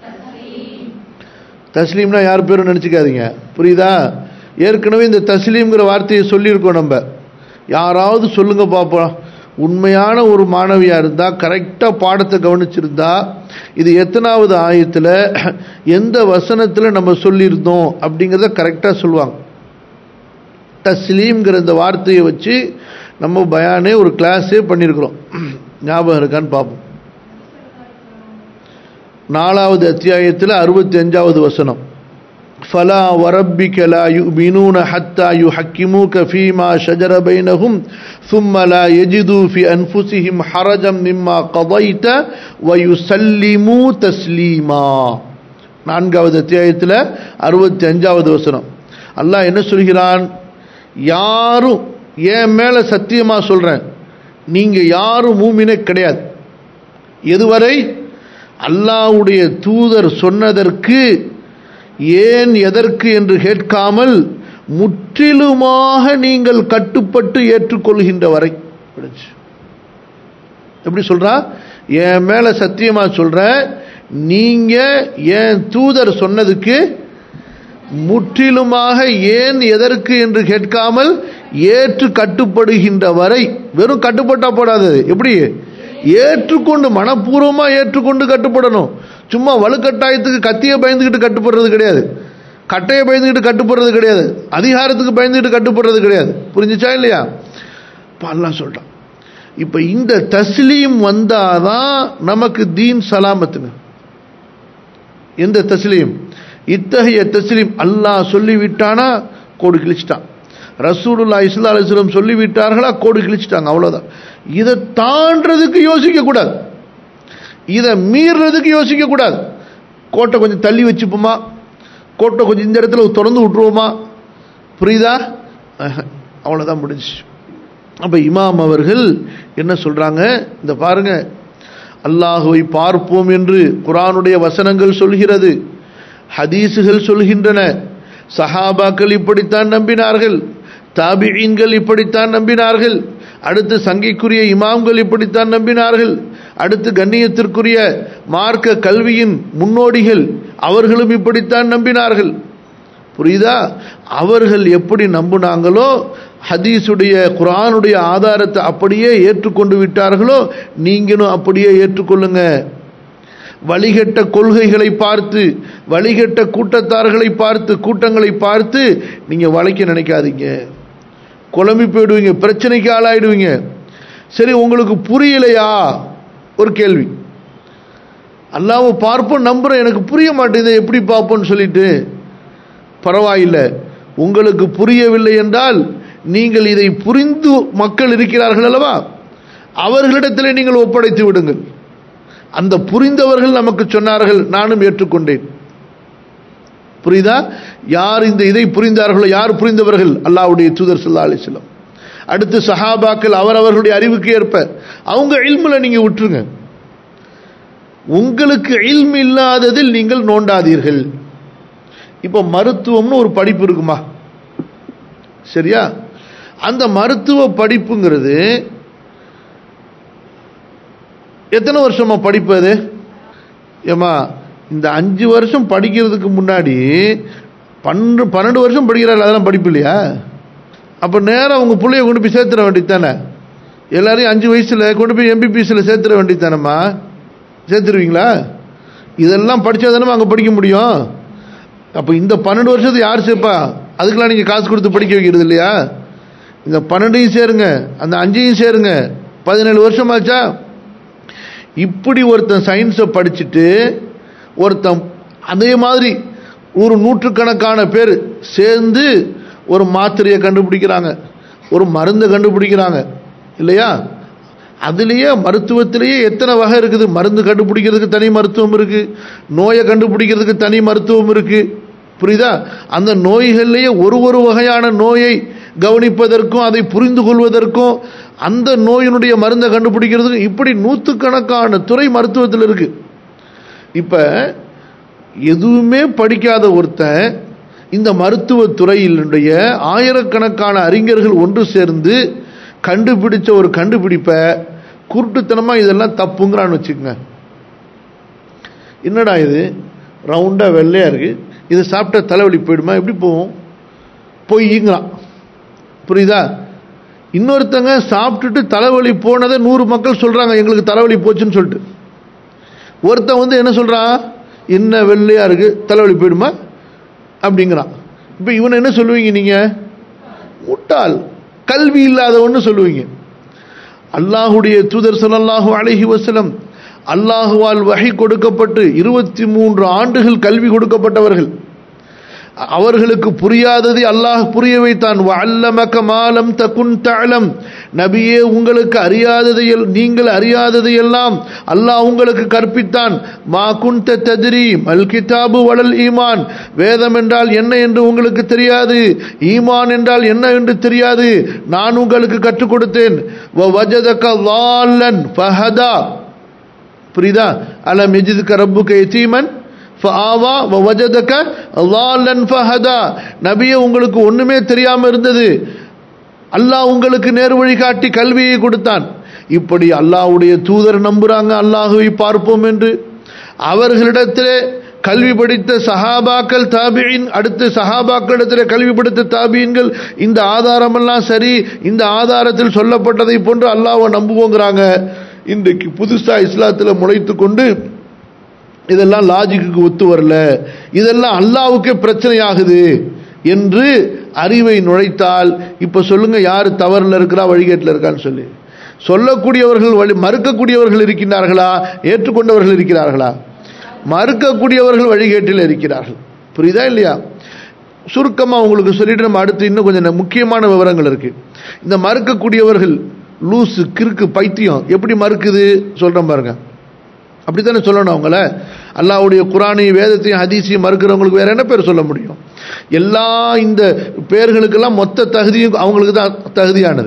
தஸ்லீம்னா யார் பேரும் நினச்சிக்காதீங்க புரியுதா ஏற்கனவே இந்த தஸ்லீம்ங்கிற வார்த்தையை சொல்லியிருக்கோம் நம்ம யாராவது சொல்லுங்க பார்ப்போம் உண்மையான ஒரு மாணவியா இருந்தா கரெக்டா பாடத்தை கவனிச்சிருந்தா இது எத்தனாவது ஆயத்துல எந்த வசனத்துல நம்ம சொல்லியிருந்தோம் அப்படிங்கிறத கரெக்டா சொல்லுவாங்க தஸ்லீம்ங்கிற இந்த வார்த்தையை வச்சு நம்ம பயானே ஒரு கிளாஸே பண்ணியிருக்கிறோம் ஞாபகம் இருக்கான்னு பார்ப்போம் நாலாவது அத்தியாயத்தில் அறுபத்தி அஞ்சாவது வசனம் فلا وربك لا يؤمنون حتى يحكموك فيما شجر بينهم ثم لا يجدوا في أنفسهم حرجا مما قضيت ويسلموا تسليما நான்காவது அத்தியாயத்தில் அறுபத்தி அஞ்சாவது வசனம் அல்லாஹ் என்ன சொல்கிறான் யாரும் என் மேல சத்தியமா சொல்றேன் நீங்க யாரும் மூமினே கிடையாது எதுவரை அல்லாஹ்வுடைய தூதர் சொன்னதற்கு ஏன் எதற்கு என்று கேட்காமல் முற்றிலுமாக நீங்கள் கட்டுப்பட்டு ஏற்றுக்கொள்கின்ற வரை எப்படி சொல்றா என் மேல சத்தியமா சொல்ற நீங்க என் தூதர் சொன்னதுக்கு முற்றிலுமாக ஏன் எதற்கு என்று கேட்காமல் ஏற்று கட்டுப்படுகின்ற வரை வெறும் கட்டுப்பட்டா போடாது எப்படி ஏற்றுக்கொண்டு மனப்பூர்வமா ஏற்றுக்கொண்டு கட்டுப்படணும் சும்மா வலுக்கட்டாயத்துக்கு கத்தியை பயந்துக்கிட்டு கட்டுப்படுறது கிடையாது கட்டையை பயந்துக்கிட்டு கட்டுப்படுறது கிடையாது அதிகாரத்துக்கு பயந்துக்கிட்டு கட்டுப்படுறது கிடையாது புரிஞ்சுச்சா இல்லையா எல்லாம் சொல்றான் இப்ப இந்த தஸ்லீம் வந்தாதான் நமக்கு தீன் சலாமத்துங்க எந்த தஸ்லீம் இத்தகைய தஸ்லீம் அல்லாஹ் சொல்லிவிட்டானா கோடு கிழிச்சிட்டான் ரசூலுல்லா இஸ்லா அலிஸ்லம் சொல்லிவிட்டார்களா கோடு கிழிச்சிட்டாங்க அவ்வளவுதான் இதை தாண்டதுக்கு யோசிக்க கூடாது இதை மீறுறதுக்கு யோசிக்க கூடாது கோட்டை கொஞ்சம் தள்ளி வச்சுப்போமா கோட்டை கொஞ்சம் இந்த இடத்துல திறந்து விட்டுருவோமா புரியுதா அவ்வளோதான் முடிஞ்சு அப்போ இமாம் அவர்கள் என்ன சொல்கிறாங்க இந்த பாருங்க அல்லாஹுவை பார்ப்போம் என்று குரானுடைய வசனங்கள் சொல்கிறது ஹதீஸுகள் சொல்கின்றன சஹாபாக்கள் இப்படித்தான் நம்பினார்கள் தாபிஈன்கள் இப்படித்தான் நம்பினார்கள் அடுத்து சங்கைக்குரிய இமாம்கள் இப்படித்தான் நம்பினார்கள் அடுத்து கண்ணியத்திற்குரிய மார்க்க கல்வியின் முன்னோடிகள் அவர்களும் இப்படித்தான் நம்பினார்கள் புரியுதா அவர்கள் எப்படி நம்பினாங்களோ ஹதீஸுடைய குரானுடைய ஆதாரத்தை அப்படியே ஏற்றுக்கொண்டு விட்டார்களோ நீங்களும் அப்படியே ஏற்றுக்கொள்ளுங்க வழிகட்ட கொள்கைகளை பார்த்து வழிகட்ட கூட்டத்தார்களை பார்த்து கூட்டங்களை பார்த்து நீங்க வளைக்க நினைக்காதீங்க குழம்பி போயிடுவீங்க பிரச்சனைக்கு ஆளாயிடுவீங்க சரி உங்களுக்கு புரியலையா ஒரு கேள்வி அல்லாவை பார்ப்போம் நம்புறேன் எனக்கு புரிய மாட்டேங்குது எப்படி பார்ப்போம்னு சொல்லிட்டு பரவாயில்லை உங்களுக்கு புரியவில்லை என்றால் நீங்கள் இதை புரிந்து மக்கள் இருக்கிறார்கள் அல்லவா அவர்களிடத்தில் நீங்கள் ஒப்படைத்து விடுங்கள் அந்த புரிந்தவர்கள் நமக்கு சொன்னார்கள் நானும் ஏற்றுக்கொண்டேன் புரியுதா யார் இந்த இதை புரிந்தார்களோ யார் புரிந்தவர்கள் அல்லாவுடைய தூதர் சல்லா அலிஸ்லாம் அடுத்து சஹாபாக்கள் அவரவர்களுடைய அறிவுக்கு ஏற்ப அவங்க இல்முல நீங்க விட்டுருங்க உங்களுக்கு இல்மு இல்லாததில் நீங்கள் நோண்டாதீர்கள் இப்போ மருத்துவம்னு ஒரு படிப்பு இருக்குமா சரியா அந்த மருத்துவ படிப்புங்கிறது எத்தனை வருஷமா படிப்பு அது ஏமா இந்த அஞ்சு வருஷம் படிக்கிறதுக்கு முன்னாடி பன்னெண்டு பன்னெண்டு வருஷம் படிக்கிறாரு அதெல்லாம் படிப்பு இல்லையா அப்போ நேரம் உங்கள் பிள்ளைய கொண்டு போய் சேர்த்துட வேண்டியது தானே எல்லாரையும் அஞ்சு வயசில் கொண்டு போய் எம்பிபிஎஸ்சில் சேர்த்துட வேண்டியது தானேம்மா சேர்த்துருவீங்களா இதெல்லாம் படித்தா தானே அங்கே படிக்க முடியும் அப்போ இந்த பன்னெண்டு வருஷத்தை யார் சேர்ப்பா அதுக்கெல்லாம் நீங்கள் காசு கொடுத்து படிக்க வைக்கிறது இல்லையா இந்த பன்னெண்டையும் சேருங்க அந்த அஞ்சையும் சேருங்க பதினேழு வருஷம் ஆச்சா இப்படி ஒருத்தன் சயின்ஸை படிச்சுட்டு ஒருத்தன் அதே மாதிரி ஒரு நூற்றுக்கணக்கான பேர் சேர்ந்து ஒரு மாத்திரையை கண்டுபிடிக்கிறாங்க ஒரு மருந்தை கண்டுபிடிக்கிறாங்க இல்லையா அதுலேயே மருத்துவத்திலேயே எத்தனை வகை இருக்குது மருந்து கண்டுபிடிக்கிறதுக்கு தனி மருத்துவம் இருக்கு நோயை கண்டுபிடிக்கிறதுக்கு தனி மருத்துவம் இருக்கு புரியுதா அந்த நோய்கள்லேயே ஒரு ஒரு வகையான நோயை கவனிப்பதற்கும் அதை புரிந்து கொள்வதற்கும் அந்த நோயினுடைய மருந்தை கண்டுபிடிக்கிறதுக்கும் இப்படி நூற்றுக்கணக்கான துறை மருத்துவத்தில் இருக்கு இப்போ எதுவுமே படிக்காத ஒருத்தன் இந்த மருத்துவ துறையினுடைய ஆயிரக்கணக்கான அறிஞர்கள் ஒன்று சேர்ந்து கண்டுபிடிச்ச ஒரு கண்டுபிடிப்பை குருட்டுத்தனமாக இதெல்லாம் தப்புங்கிறான்னு வச்சுக்கோங்க என்னடா இது ரவுண்டாக வெள்ளையாக இருக்குது இது சாப்பிட்ட தலைவலி போயிடுமா எப்படி போகும் பொய்ங்கிறான் புரியுதா இன்னொருத்தங்க சாப்பிட்டுட்டு தலைவலி போனதை நூறு மக்கள் சொல்கிறாங்க எங்களுக்கு தலைவலி போச்சுன்னு சொல்லிட்டு ஒருத்தன் வந்து என்ன சொல்கிறான் என்ன வெள்ளையாக இருக்குது தலைவலி போயிடுமா அப்படிங்கிறான் இப்போ இவனை என்ன சொல்லுவீங்க நீங்கள் முட்டாள் கல்வி இல்லாதவன்னு சொல்லுவீங்க அல்லாஹுடைய தூதர் ஸல்லல்லாஹு அலைஹி வஸல்லம் அல்லாஹுவால் வகை கொடுக்கப்பட்டு இருபத்தி மூன்று ஆண்டுகள் கல்வி கொடுக்கப்பட்டவர்கள் அவர்களுக்கு புரியாததை அல்லாஹ் புரிய வைத்தான் வல்லமக மாலம் தகுன் தஅலம் நபியே உங்களுக்கு அறியாததை நீங்கள் அறியாததையெல்லாம் அல்லாஹ் உங்களுக்கு கற்பித்தான் மா குன்த தத்ரி மல் கிதாபு வளல் ஈமான் வேதம் என்றால் என்ன என்று உங்களுக்கு தெரியாது ஈமான் என்றால் என்ன என்று தெரியாது நான் உங்களுக்கு கற்றுக் கொடுத்தேன் வஜதக லாலன் ஃபஹதா புரியுதா அலம் எஜிதுக்க ரப்புக்க எத்தீமன் ஃபஆவா வஜதக லாலன் ஃபஹதா நபியே உங்களுக்கு ஒண்ணுமே தெரியாம இருந்தது அல்லாஹ் உங்களுக்கு நேர் வழி காட்டி கல்வியை கொடுத்தான் இப்படி அல்லாஹ்வுடைய தூதர் நம்புறாங்க அல்லாஹுவை பார்ப்போம் என்று அவர்களிடத்திலே கல்வி படித்த சஹாபாக்கள் தாபியின் அடுத்து சஹாபாக்களிடத்தில் கல்வி படித்த தாபியன்கள் இந்த ஆதாரமெல்லாம் சரி இந்த ஆதாரத்தில் சொல்லப்பட்டதை போன்று அல்லாஹ்வை நம்புவோங்கிறாங்க இன்றைக்கு புதுசா இஸ்லாத்தில் முளைத்து கொண்டு இதெல்லாம் லாஜிக்கு ஒத்து வரல இதெல்லாம் அல்லாவுக்கே பிரச்சனையாகுது என்று அறிவை நுழைத்தால் இப்ப சொல்லுங்க யார் தவறுல இருக்கிறா வழிகேட்டில் இருக்கான்னு சொல்லி சொல்லக்கூடியவர்கள் வழி மறுக்கக்கூடியவர்கள் இருக்கின்றார்களா ஏற்றுக்கொண்டவர்கள் இருக்கிறார்களா மறுக்கக்கூடியவர்கள் வழிகேட்டில் இருக்கிறார்கள் புரியுதா இல்லையா சுருக்கமாக உங்களுக்கு சொல்லிட்டு நம்ம அடுத்து இன்னும் கொஞ்சம் முக்கியமான விவரங்கள் இருக்கு இந்த மறுக்கக்கூடியவர்கள் லூசு கிறுக்கு பைத்தியம் எப்படி மறுக்குது சொல்றேன் பாருங்க அப்படித்தானே சொல்லணும் அவங்கள அல்லாவுடைய குரானையும் வேதத்தையும் ஹதீஸையும் மறுக்கிறவங்களுக்கு வேற என்ன பேர் சொல்ல முடியும் எல்லா இந்த பேர்களுக்கெல்லாம் மொத்த தகுதியும் அவங்களுக்கு தான் தகுதியானது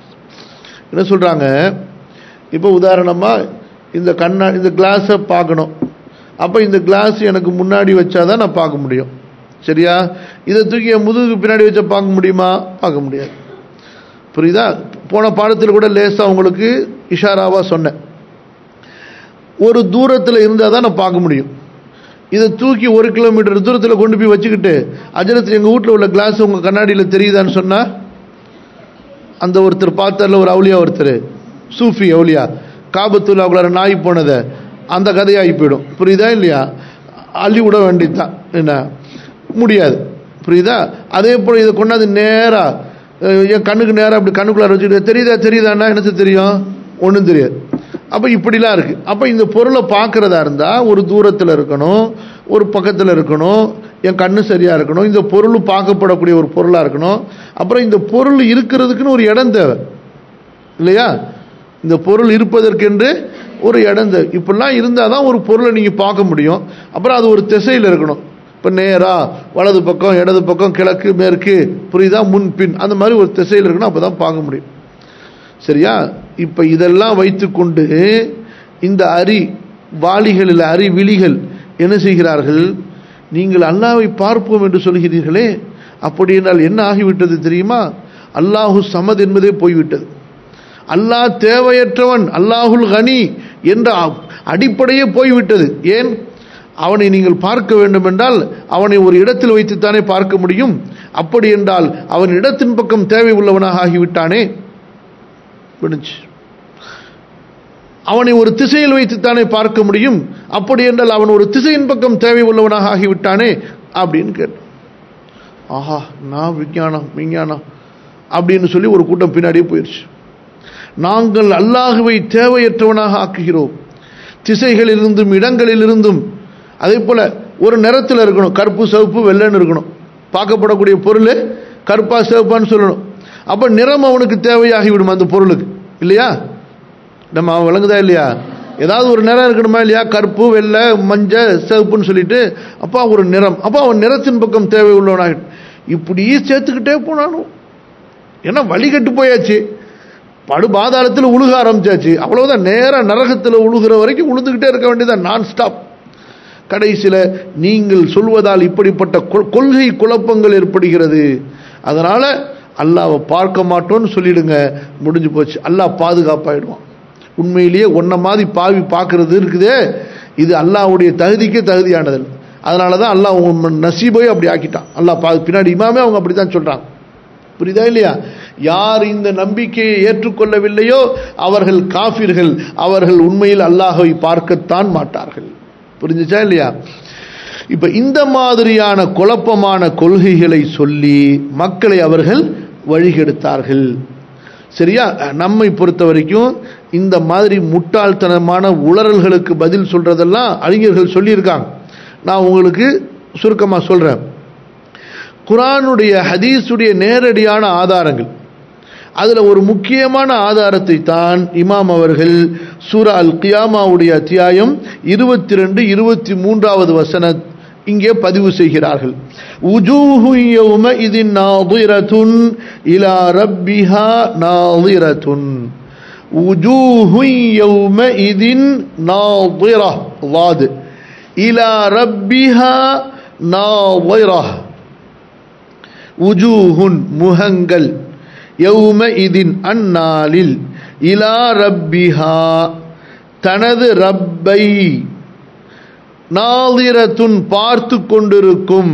என்ன சொல்றாங்க இப்போ உதாரணமா இந்த கண்ணா இந்த கிளாஸை பார்க்கணும் அப்போ இந்த கிளாஸ் எனக்கு முன்னாடி வச்சாதான் நான் பார்க்க முடியும் சரியா இதை தூக்கி என் முதுகுக்கு பின்னாடி வச்சா பார்க்க முடியுமா பார்க்க முடியாது புரியுதா போன பாடத்தில் கூட லேசாக உங்களுக்கு இஷாராவாக சொன்னேன் ஒரு தூரத்தில் இருந்தால் தான் நான் பார்க்க முடியும் இதை தூக்கி ஒரு கிலோமீட்டர் தூரத்தில் கொண்டு போய் வச்சுக்கிட்டு அஜரத்தில் எங்கள் வீட்டில் உள்ள கிளாஸ் உங்கள் கண்ணாடியில் தெரியுதான்னு சொன்னால் அந்த ஒருத்தர் பார்த்தார்ல ஒரு அவுளியா ஒருத்தர் சூஃபி அவுளியா காபத்துள்ள அவங்கள நாய் போனதை அந்த கதையாகி போயிடும் புரியுதா இல்லையா அள்ளி விட வேண்டியதுதான் என்ன முடியாது புரியுதா அதே போல் இதை கொண்டாந்து நேராக என் கண்ணுக்கு நேராக அப்படி கண்ணுக்குள்ளார வச்சுக்கிட்டு தெரியுதா தெரியுதான்னா எனக்கு தெரியும் ஒன்றும் தெரியாது அப்போ இப்படிலாம் இருக்குது அப்போ இந்த பொருளை பார்க்குறதா இருந்தால் ஒரு தூரத்தில் இருக்கணும் ஒரு பக்கத்தில் இருக்கணும் என் கண்ணு சரியாக இருக்கணும் இந்த பொருள் பார்க்கப்படக்கூடிய ஒரு பொருளாக இருக்கணும் அப்புறம் இந்த பொருள் இருக்கிறதுக்குன்னு ஒரு இடம் தேவை இல்லையா இந்த பொருள் இருப்பதற்கென்று ஒரு இடம் தேவை இப்படிலாம் இருந்தால் தான் ஒரு பொருளை நீங்கள் பார்க்க முடியும் அப்புறம் அது ஒரு திசையில் இருக்கணும் இப்போ நேராக வலது பக்கம் இடது பக்கம் கிழக்கு மேற்கு புரியுதா முன் பின் அந்த மாதிரி ஒரு திசையில் இருக்கணும் அப்போ தான் பார்க்க முடியும் சரியா இப்போ இதெல்லாம் வைத்துக்கொண்டு இந்த அரி வாளிகளில் அரி விழிகள் என்ன செய்கிறார்கள் நீங்கள் அல்லாவை பார்ப்போம் என்று சொல்கிறீர்களே அப்படி என்றால் என்ன ஆகிவிட்டது தெரியுமா அல்லாஹு சமத் என்பதே போய்விட்டது அல்லாஹ் தேவையற்றவன் அல்லாஹுல் கனி என்ற அடிப்படையே போய்விட்டது ஏன் அவனை நீங்கள் பார்க்க வேண்டும் என்றால் அவனை ஒரு இடத்தில் வைத்துத்தானே பார்க்க முடியும் அப்படி என்றால் அவன் இடத்தின் பக்கம் தேவை உள்ளவனாக ஆகிவிட்டானே விடுச்சு அவனை ஒரு திசையில் வைத்துத்தானே பார்க்க முடியும் அப்படி என்றால் அவன் ஒரு திசையின் பக்கம் தேவை உள்ளவனாக ஆகிவிட்டானே அப்படின்னு கேட்டான் ஆஹா நான் விஞ்ஞானம் விஞ்ஞானம் அப்படின்னு சொல்லி ஒரு கூட்டம் பின்னாடியே போயிடுச்சு நாங்கள் அல்லாஹுவை தேவையற்றவனாக ஆக்குகிறோம் திசைகளிலிருந்தும் இடங்களிலிருந்தும் அதே போல ஒரு நிறத்தில் இருக்கணும் கருப்பு சிவப்பு வெள்ளைன்னு இருக்கணும் பார்க்கப்படக்கூடிய பொருள் கருப்பா சிவப்பான்னு சொல்லணும் அப்போ நிறம் அவனுக்கு தேவையாகிவிடும் அந்த பொருளுக்கு இல்லையா நம்ம அவன் விளங்குதா இல்லையா ஏதாவது ஒரு நிறம் இருக்கணுமா இல்லையா கருப்பு வெள்ளை மஞ்சள் சிவப்புன்னு சொல்லிட்டு அப்பா ஒரு நிறம் அப்போ அவன் நிறத்தின் பக்கம் தேவை உள்ளவனாக இப்படியே சேர்த்துக்கிட்டே போனானும் ஏன்னா வழி கட்டு போயாச்சு படு பாதாளத்தில் உழுக ஆரம்பிச்சாச்சு அவ்வளவுதான் நேராக நரகத்தில் உழுகிற வரைக்கும் உழுதுகிட்டே இருக்க வேண்டியதான் நான் ஸ்டாப் கடைசியில் நீங்கள் சொல்வதால் இப்படிப்பட்ட கொள்கை குழப்பங்கள் ஏற்படுகிறது அதனால அல்லாவை பார்க்க மாட்டோம்னு சொல்லிடுங்க முடிஞ்சு போச்சு அல்லாஹ் பாதுகாப்பாயிடுவான் உண்மையிலேயே ஒன்ன மாதிரி பாவி பார்க்கறது இருக்குதே இது அல்லாவுடைய தகுதிக்கே தகுதியானதில்லை அதனால தான் அல்லாஹ் உங்க நசீபை அப்படி ஆக்கிட்டான் அல்லாஹ் பா பின்னாடி இமாமே அவங்க அப்படி தான் சொல்கிறாங்க புரியுதா இல்லையா யார் இந்த நம்பிக்கையை ஏற்றுக்கொள்ளவில்லையோ அவர்கள் காஃபிர்கள் அவர்கள் உண்மையில் அல்லாஹை பார்க்கத்தான் மாட்டார்கள் புரிஞ்சுச்சா இல்லையா இப்ப இந்த மாதிரியான குழப்பமான கொள்கைகளை சொல்லி மக்களை அவர்கள் வழிகெடுத்தார்கள் சரியா நம்மை பொறுத்த வரைக்கும் இந்த மாதிரி முட்டாள்தனமான உளறல்களுக்கு பதில் சொல்றதெல்லாம் அறிஞர்கள் சொல்லியிருக்காங்க நான் உங்களுக்கு சுருக்கமாக சொல்றேன் குரானுடைய ஹதீஸுடைய நேரடியான ஆதாரங்கள் அதில் ஒரு முக்கியமான ஆதாரத்தை தான் இமாம் அவர்கள் சூரா அல் கியாமாவுடைய அத்தியாயம் இருபத்தி ரெண்டு இருபத்தி மூன்றாவது வசன இங்கே பதிவு செய்கிறார்கள் உஜூஹு யௌம இதின் நாதிரத்துன் இலா ரப்பிஹா நாதிரத்துன் உஜூஹு யௌம இதின் நாதிரா வாது இலா ரப்பிஹா நாதிரா உஜூஹுன் முகங்கள் யௌம இதின் அந்நாளில் இலா ரப்பிஹா தனது ரப்பை நாதிரத்துன் பார்த்து கொண்டிருக்கும்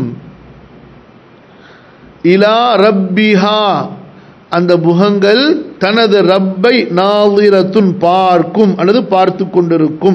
இலா ரப்பிஹா அந்த முகங்கள் தனது ரப்பை நாதிரத்துன் பார்க்கும் அல்லது பார்த்து கொண்டிருக்கும்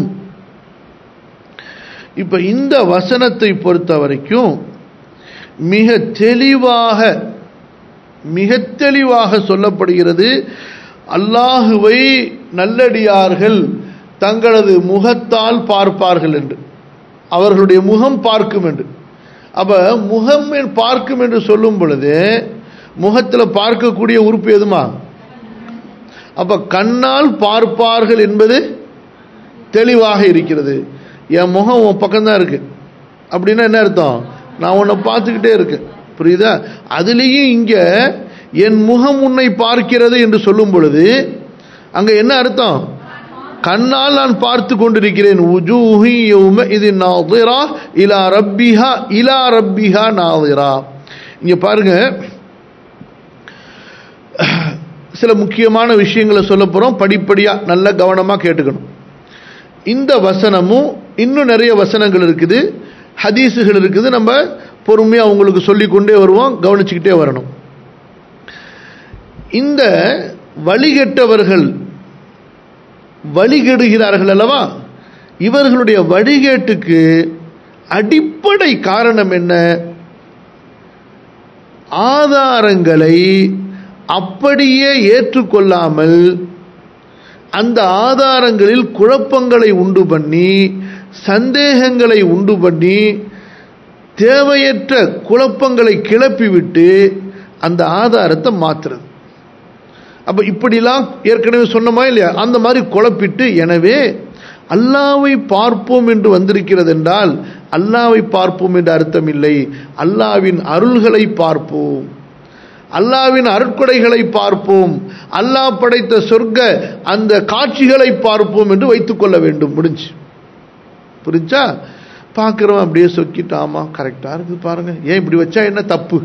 இப்ப இந்த வசனத்தை பொறுத்த வரைக்கும் மிக தெளிவாக மிக தெளிவாக சொல்லப்படுகிறது அல்லாஹுவை நல்லடியார்கள் தங்களது முகத்தால் பார்ப்பார்கள் என்று அவர்களுடைய முகம் பார்க்கும் என்று அப்ப முகம் பார்க்கும் என்று சொல்லும் பொழுது முகத்தில் பார்க்கக்கூடிய உறுப்பு எதுமா அப்ப கண்ணால் பார்ப்பார்கள் என்பது தெளிவாக இருக்கிறது என் முகம் உன் பக்கம்தான் இருக்கு அப்படின்னா என்ன அர்த்தம் நான் உன்னை பார்த்துக்கிட்டே இருக்கேன் புரியுதா அதுலேயும் இங்க என் முகம் உன்னை பார்க்கிறது என்று சொல்லும் பொழுது அங்க என்ன அர்த்தம் கண்ணால் நான் பார்த்து கொண்டிருக்கிறேன் உஜூஹி யௌமஇதி நாதிரா இலா ரப்பிஹா இலா ரப்பிஹா நாதிரா இங்க பாருங்க சில முக்கியமான விஷயங்களை சொல்ல போறோம் படிப்படியா நல்ல கவனமா கேட்டுக்கணும் இந்த வசனமும் இன்னும் நிறைய வசனங்கள் இருக்குது ஹதீஸுகள் இருக்குது நம்ம பொறுமையா உங்களுக்கு சொல்லிக் கொண்டே வருவோம் கவனிச்சுக்கிட்டே வரணும் இந்த வழிகெட்டவர்கள் வழிகெடுகிறார்கள் அல்லவா இவர்களுடைய வழிகேட்டுக்கு அடிப்படை காரணம் என்ன ஆதாரங்களை அப்படியே ஏற்றுக்கொள்ளாமல் அந்த ஆதாரங்களில் குழப்பங்களை உண்டு பண்ணி சந்தேகங்களை உண்டு பண்ணி தேவையற்ற குழப்பங்களை கிளப்பிவிட்டு அந்த ஆதாரத்தை மாத்துறது அப்ப இப்படிலாம் ஏற்கனவே சொன்னமா இல்லையா அந்த மாதிரி குழப்பிட்டு எனவே அல்லாவை பார்ப்போம் என்று வந்திருக்கிறது என்றால் அல்லாவை பார்ப்போம் என்று அர்த்தம் இல்லை அல்லாவின் அருள்களை பார்ப்போம் அல்லாவின் அருட்கொடைகளை பார்ப்போம் அல்லாஹ் படைத்த சொர்க்க அந்த காட்சிகளை பார்ப்போம் என்று வைத்துக் கொள்ள வேண்டும் முடிஞ்சு புரிஞ்சா பார்க்குறோம் அப்படியே சொக்கிட்டு ஆமா கரெக்டா இருக்குது பாருங்க ஏன் இப்படி வச்சா என்ன தப்பு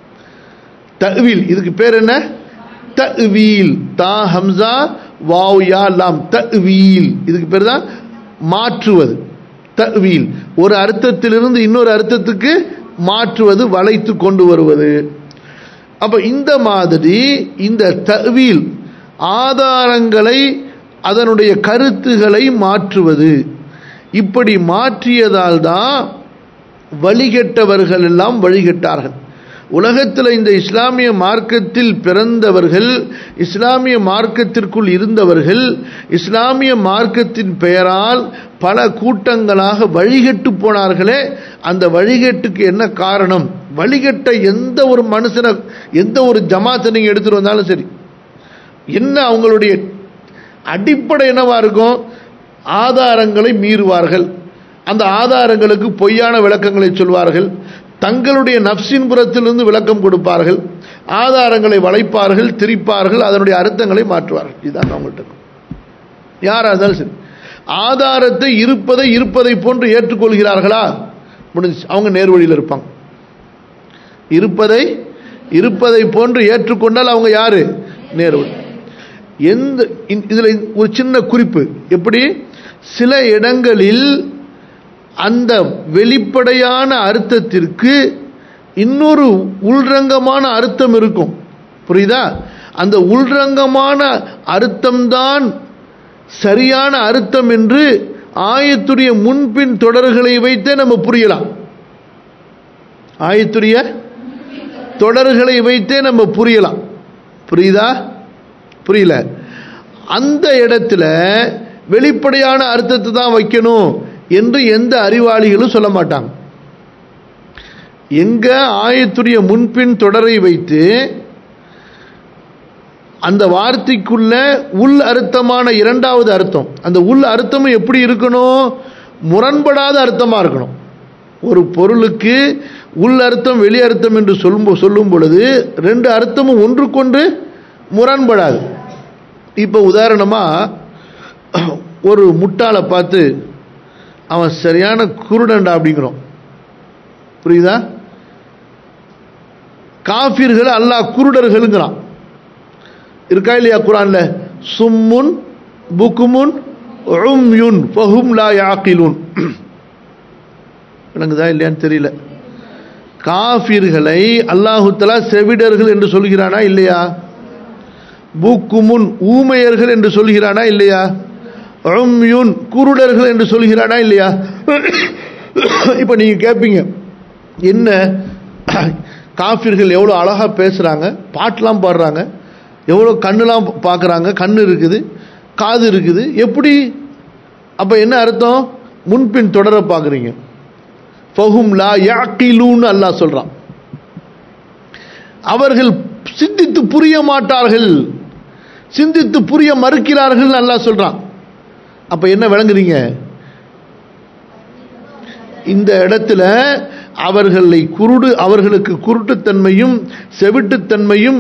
தவில் இதுக்கு பேர் என்ன தவில் தா ஹம்சா வாவ் யா லாம் தவில் இதுக்கு பேர் தான் மாற்றுவது தவில் ஒரு அர்த்தத்திலிருந்து இன்னொரு அர்த்தத்துக்கு மாற்றுவது வளைத்து கொண்டு வருவது அப்ப இந்த மாதிரி இந்த தவில் ஆதாரங்களை அதனுடைய கருத்துகளை மாற்றுவது இப்படி மாற்றியதால் தான் வழிகெட்டவர்கள் எல்லாம் வழிகெட்டார்கள் உலகத்தில் இந்த இஸ்லாமிய மார்க்கத்தில் பிறந்தவர்கள் இஸ்லாமிய மார்க்கத்திற்குள் இருந்தவர்கள் இஸ்லாமிய மார்க்கத்தின் பெயரால் பல கூட்டங்களாக வழிகெட்டு போனார்களே அந்த வழிகேட்டுக்கு என்ன காரணம் வழிகட்ட எந்த ஒரு மனுஷனை எந்த ஒரு ஜமாத்தை நீங்க எடுத்துட்டு வந்தாலும் சரி என்ன அவங்களுடைய அடிப்படை என்னவா இருக்கும் ஆதாரங்களை மீறுவார்கள் அந்த ஆதாரங்களுக்கு பொய்யான விளக்கங்களை சொல்வார்கள் தங்களுடைய நப்சின் புறத்திலிருந்து விளக்கம் கொடுப்பார்கள் ஆதாரங்களை வளைப்பார்கள் திரிப்பார்கள் அதனுடைய அர்த்தங்களை மாற்றுவார்கள் இதுதான் அவங்கள்ட்ட யாரா இருந்தாலும் சரி ஆதாரத்தை இருப்பதை இருப்பதை போன்று ஏற்றுக்கொள்கிறார்களா முடிஞ்சு அவங்க நேர்வழியில் இருப்பாங்க இருப்பதை இருப்பதை போன்று ஏற்றுக்கொண்டால் அவங்க யாரு நேர்வழி எந்த இதுல ஒரு சின்ன குறிப்பு எப்படி சில இடங்களில் அந்த வெளிப்படையான அர்த்தத்திற்கு இன்னொரு உள்ரங்கமான அர்த்தம் இருக்கும் புரியுதா அந்த உள்ரங்கமான அர்த்தம்தான் சரியான அர்த்தம் என்று ஆயத்துடைய முன்பின் தொடர்களை வைத்தே நம்ம புரியலாம் ஆயத்துடைய தொடர்களை வைத்தே நம்ம புரியலாம் புரியுதா புரியல அந்த இடத்துல வெளிப்படையான அர்த்தத்தை தான் வைக்கணும் என்று எந்த அறிவாளிகளும் சொல்ல மாட்டாங்க எங்க ஆயத்துடைய முன்பின் தொடரை வைத்து அந்த வார்த்தைக்குள்ள உள் அர்த்தமான இரண்டாவது அர்த்தம் அந்த உள் அர்த்தமும் எப்படி இருக்கணும் முரண்படாத அர்த்தமா இருக்கணும் ஒரு பொருளுக்கு உள் அர்த்தம் வெளி அர்த்தம் என்று சொல்லும் சொல்லும் பொழுது ரெண்டு அர்த்தமும் ஒன்றுக்கொன்று முரண்படாது இப்போ உதாரணமா ஒரு முட்டாளை பார்த்து அவன் சரியான குருடன்டா அப்படிங்கிறோம் புரியுதா காஃபிர்கள் அல்லாஹ் குருடர்களுங்கிறான் இருக்கா இல்லையா குரான்ல சும்முன் புக்குமுன் உம்யுன் ஃபஹும் லா யாக்கிலுன் விளங்குதா இல்லையான்னு தெரியல காஃபிர்களை அல்லாஹு தலா செவிடர்கள் என்று சொல்கிறானா இல்லையா புக்குமுன் ஊமையர்கள் என்று சொல்கிறானா இல்லையா உம்யுன் குருடர்கள் என்று சொல்கிறானா இல்லையா இப்போ நீங்க கேட்பீங்க என்ன காஃபிர்கள் எவ்வளோ அழகாக பேசுகிறாங்க பாட்டெலாம் பாடுறாங்க எவ்வளோ கண்ணுலாம் பார்க்குறாங்க கண்ணு இருக்குது காது இருக்குது எப்படி அப்போ என்ன அர்த்தம் முன்பின் தொடர பார்க்குறீங்க ஃபஹும் லா யாக்கிலூன்னு அல்லாஹ் சொல்கிறான் அவர்கள் சிந்தித்து புரிய மாட்டார்கள் சிந்தித்து புரிய மறுக்கிறார்கள் அல்லாஹ் சொல்றான் அப்ப என்ன விளங்குறீங்க இந்த இடத்துல அவர்களை குருடு அவர்களுக்கு குருட்டுத்தன்மையும் செவிட்டுத்தன்மையும்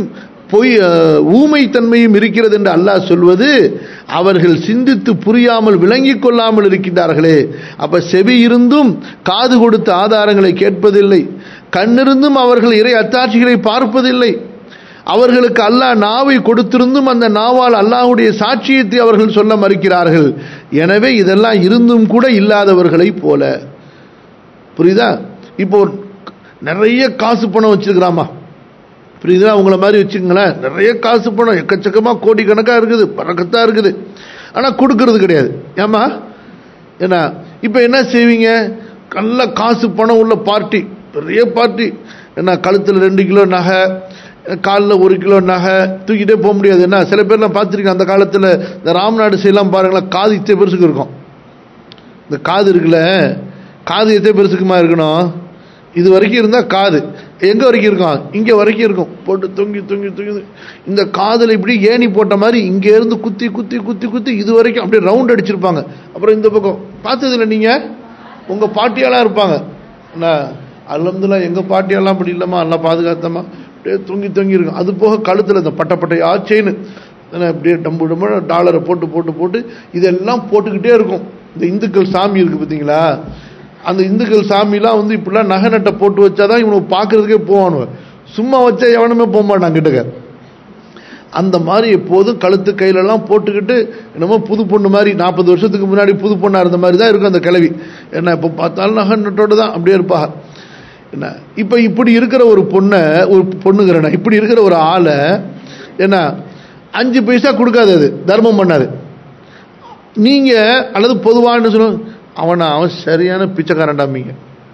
பொய் அஹ், ஊமைத்தன்மையும் இருக்கிறது என்று அல்லாஹ் சொல்வது அவர்கள் சிந்தித்து புரியாமல் விளங்கிக் கொள்ளாமல் இருக்கின்றார்களே அப்ப செவி இருந்தும் காது கொடுத்த ஆதாரங்களை கேட்பதில்லை கண்ணிருந்தும் அவர்கள் இறை அத்தாட்சிகளை பார்ப்பதில்லை அவர்களுக்கு அல்லாஹ் நாவை கொடுத்திருந்தும் அந்த நாவால் அல்லாஹ்வுடைய சாட்சியத்தை அவர்கள் சொல்ல மறுக்கிறார்கள் எனவே இதெல்லாம் இருந்தும் கூட இல்லாதவர்களைப் போல புரியுதா இப்போ ஒரு நிறைய காசு பணம் வச்சிருக்கிறாமா புரியுதா அவங்கள மாதிரி வச்சுக்கங்களேன் நிறைய காசு பணம் எக்கச்சக்கமாக கோடிக்கணக்காக இருக்குது பறக்கத்தான் இருக்குது ஆனால் கொடுக்கறது கிடையாது ஏமா ஏன்னா இப்போ என்ன செய்வீங்க நல்ல காசு பணம் உள்ள பார்ட்டி பெரிய பார்ட்டி என்ன கழுத்தில் ரெண்டு கிலோ நகை காலில் ஒரு கிலோ நகை தூக்கிட்டே போக முடியாது என்ன சில பேர்லாம் பார்த்துருக்கேன் அந்த காலத்தில் இந்த ராம்நாடு சைட்லாம் பாருங்களேன் காது இத்தனை பெருசுக்கு இருக்கும் இந்த காது இருக்குல்ல காது எத்தனை பெருசுக்குமா இருக்கணும் இது வரைக்கும் இருந்தால் காது எங்கே வரைக்கும் இருக்கும் இங்கே வரைக்கும் இருக்கும் போட்டு தொங்கி தொங்கி தொங்கி இந்த காதில் இப்படி ஏணி போட்ட மாதிரி இங்கே இருந்து குத்தி குத்தி குத்தி குத்தி இது வரைக்கும் அப்படியே ரவுண்ட் அடிச்சிருப்பாங்க அப்புறம் இந்த பக்கம் பார்த்ததில்ல நீங்கள் உங்கள் பாட்டியாலாம் இருப்பாங்க என்ன அலமதுல்லா எங்கள் பாட்டியெல்லாம் அப்படி இல்லைம்மா நல்லா பாதுகாத்தம்மா அப்படியே தொங்கி தொங்கி இருக்கும் அது போக கழுத்தில் இந்த பட்டை பட்டையா செயின் அப்படியே டம்பு டம்பு டாலரை போட்டு போட்டு போட்டு இதெல்லாம் போட்டுக்கிட்டே இருக்கும் இந்த இந்துக்கள் சாமி இருக்குது பார்த்தீங்களா அந்த இந்துக்கள் சாமிலாம் வந்து இப்படிலாம் நகை நட்டை போட்டு வச்சாதான் இவனுக்கு பார்க்கறதுக்கே போவானுவ சும்மா வச்சா எவனுமே போக மாட்டான் கிட்டக்க அந்த மாதிரி எப்போதும் கழுத்து கையிலெல்லாம் போட்டுக்கிட்டு என்னமோ புது பொண்ணு மாதிரி நாற்பது வருஷத்துக்கு முன்னாடி புது பொண்ணாக இருந்த மாதிரி தான் இருக்கும் அந்த கிழவி என்ன இப்போ பார்த்தாலும் நகை நட்டோடு தான் அப்படியே இருப்பா என்ன இப்போ இப்படி இருக்கிற ஒரு பொண்ணை ஒரு பொண்ணுங்கிறன இப்படி இருக்கிற ஒரு ஆளை என்ன அஞ்சு பைசா கொடுக்காது அது தர்மம் பண்ணாது நீங்கள் அல்லது பொதுவான்னு சொல்ல அவனை அவன் சரியான பிச்சைக்காரன்டாமீங்க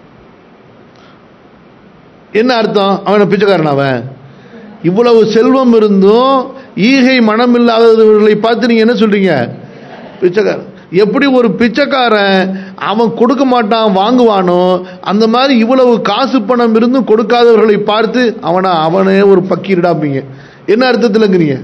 என்ன அர்த்தம் அவனை பிச்சைக்காரன் அவன் இவ்வளவு செல்வம் இருந்தும் ஈகை மனம் இல்லாதவர்களை பார்த்து நீங்க என்ன சொல்றீங்க பிச்சைக்காரன் எப்படி ஒரு பிச்சைக்காரன் அவன் கொடுக்க மாட்டான் வாங்குவானோ அந்த மாதிரி இவ்வளவு காசு பணம் இருந்தும் கொடுக்காதவர்களை பார்த்து அவனை அவனே ஒரு பக்கீரிடாப்பீங்க என்ன அர்த்தத்தில்ங்கிறீங்க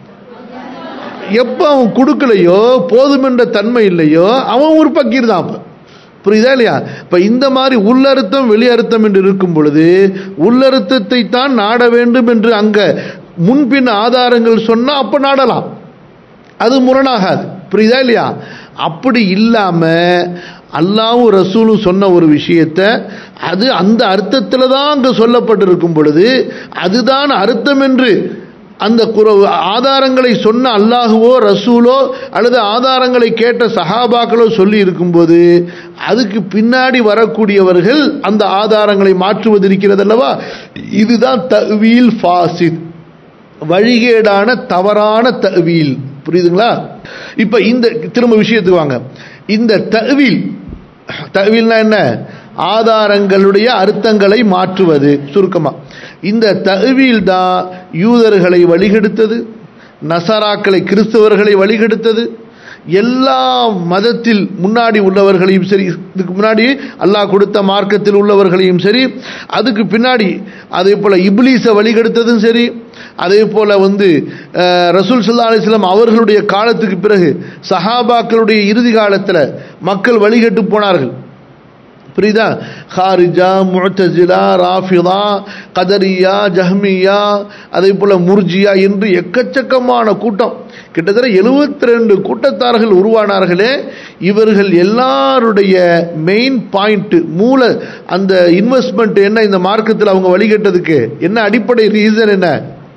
எப்போ அவன் கொடுக்கலையோ போதுமென்ற தன்மை இல்லையோ அவன் ஒரு பக்கீர் தான் அப்போ புரியுதா இல்லையா இப்போ இந்த மாதிரி உள்ளர்த்தம் வெளியர்த்தம் என்று இருக்கும் பொழுது உள்ளர்த்தத்தை தான் நாட வேண்டும் என்று அங்க முன்பின் ஆதாரங்கள் சொன்னா அப்ப நாடலாம் அது முரணாகாது புரியுதா இல்லையா அப்படி இல்லாம அல்லாவும் ரசூலும் சொன்ன ஒரு விஷயத்த அது அந்த அர்த்தத்தில் தான் அங்க சொல்லப்பட்டிருக்கும் பொழுது அதுதான் அர்த்தம் என்று அந்த குர ஆதாரங்களை சொன்ன அல்லாஹுவோ ரசூலோ அல்லது ஆதாரங்களை கேட்ட சஹாபாக்களோ சொல்லி இருக்கும்போது அதுக்கு பின்னாடி வரக்கூடியவர்கள் அந்த ஆதாரங்களை மாற்றுவது இருக்கிறது அல்லவா இதுதான் தவீல் ஃபாசித் வழிகேடான தவறான தவீல் புரியுதுங்களா இப்ப இந்த திரும்ப விஷயத்துக்கு வாங்க இந்த தவீல் தவீல்னா என்ன ஆதாரங்களுடைய அர்த்தங்களை மாற்றுவது சுருக்கமா இந்த தகுவீல் தான் யூதர்களை வழிகெடுத்தது நசராக்களை கிறிஸ்தவர்களை வழிகெடுத்தது எல்லா மதத்தில் முன்னாடி உள்ளவர்களையும் சரி இதுக்கு முன்னாடி அல்லாஹ் கொடுத்த மார்க்கத்தில் உள்ளவர்களையும் சரி அதுக்கு பின்னாடி அதே போல் இப்லீஸை வழிகெடுத்ததும் சரி அதே போல் வந்து ரசூல் சல்லா அலிஸ்லாம் அவர்களுடைய காலத்துக்கு பிறகு சஹாபாக்களுடைய இறுதி காலத்தில் மக்கள் வழிகெட்டு போனார்கள் புரியுதா ஹாரிஜா முழத்தஜிலா ராஃபிதா கதரியா ஜஹ்மியா அதே போல் முர்ஜியா என்று எக்கச்சக்கமான கூட்டம் கிட்டத்தட்ட எழுபத்தி ரெண்டு கூட்டத்தார்கள் உருவானார்களே இவர்கள் எல்லாருடைய மெயின் பாயிண்ட் மூல அந்த இன்வெஸ்ட்மெண்ட் என்ன இந்த மார்க்கத்தில் அவங்க வழிகட்டதுக்கு என்ன அடிப்படை ரீசன் என்ன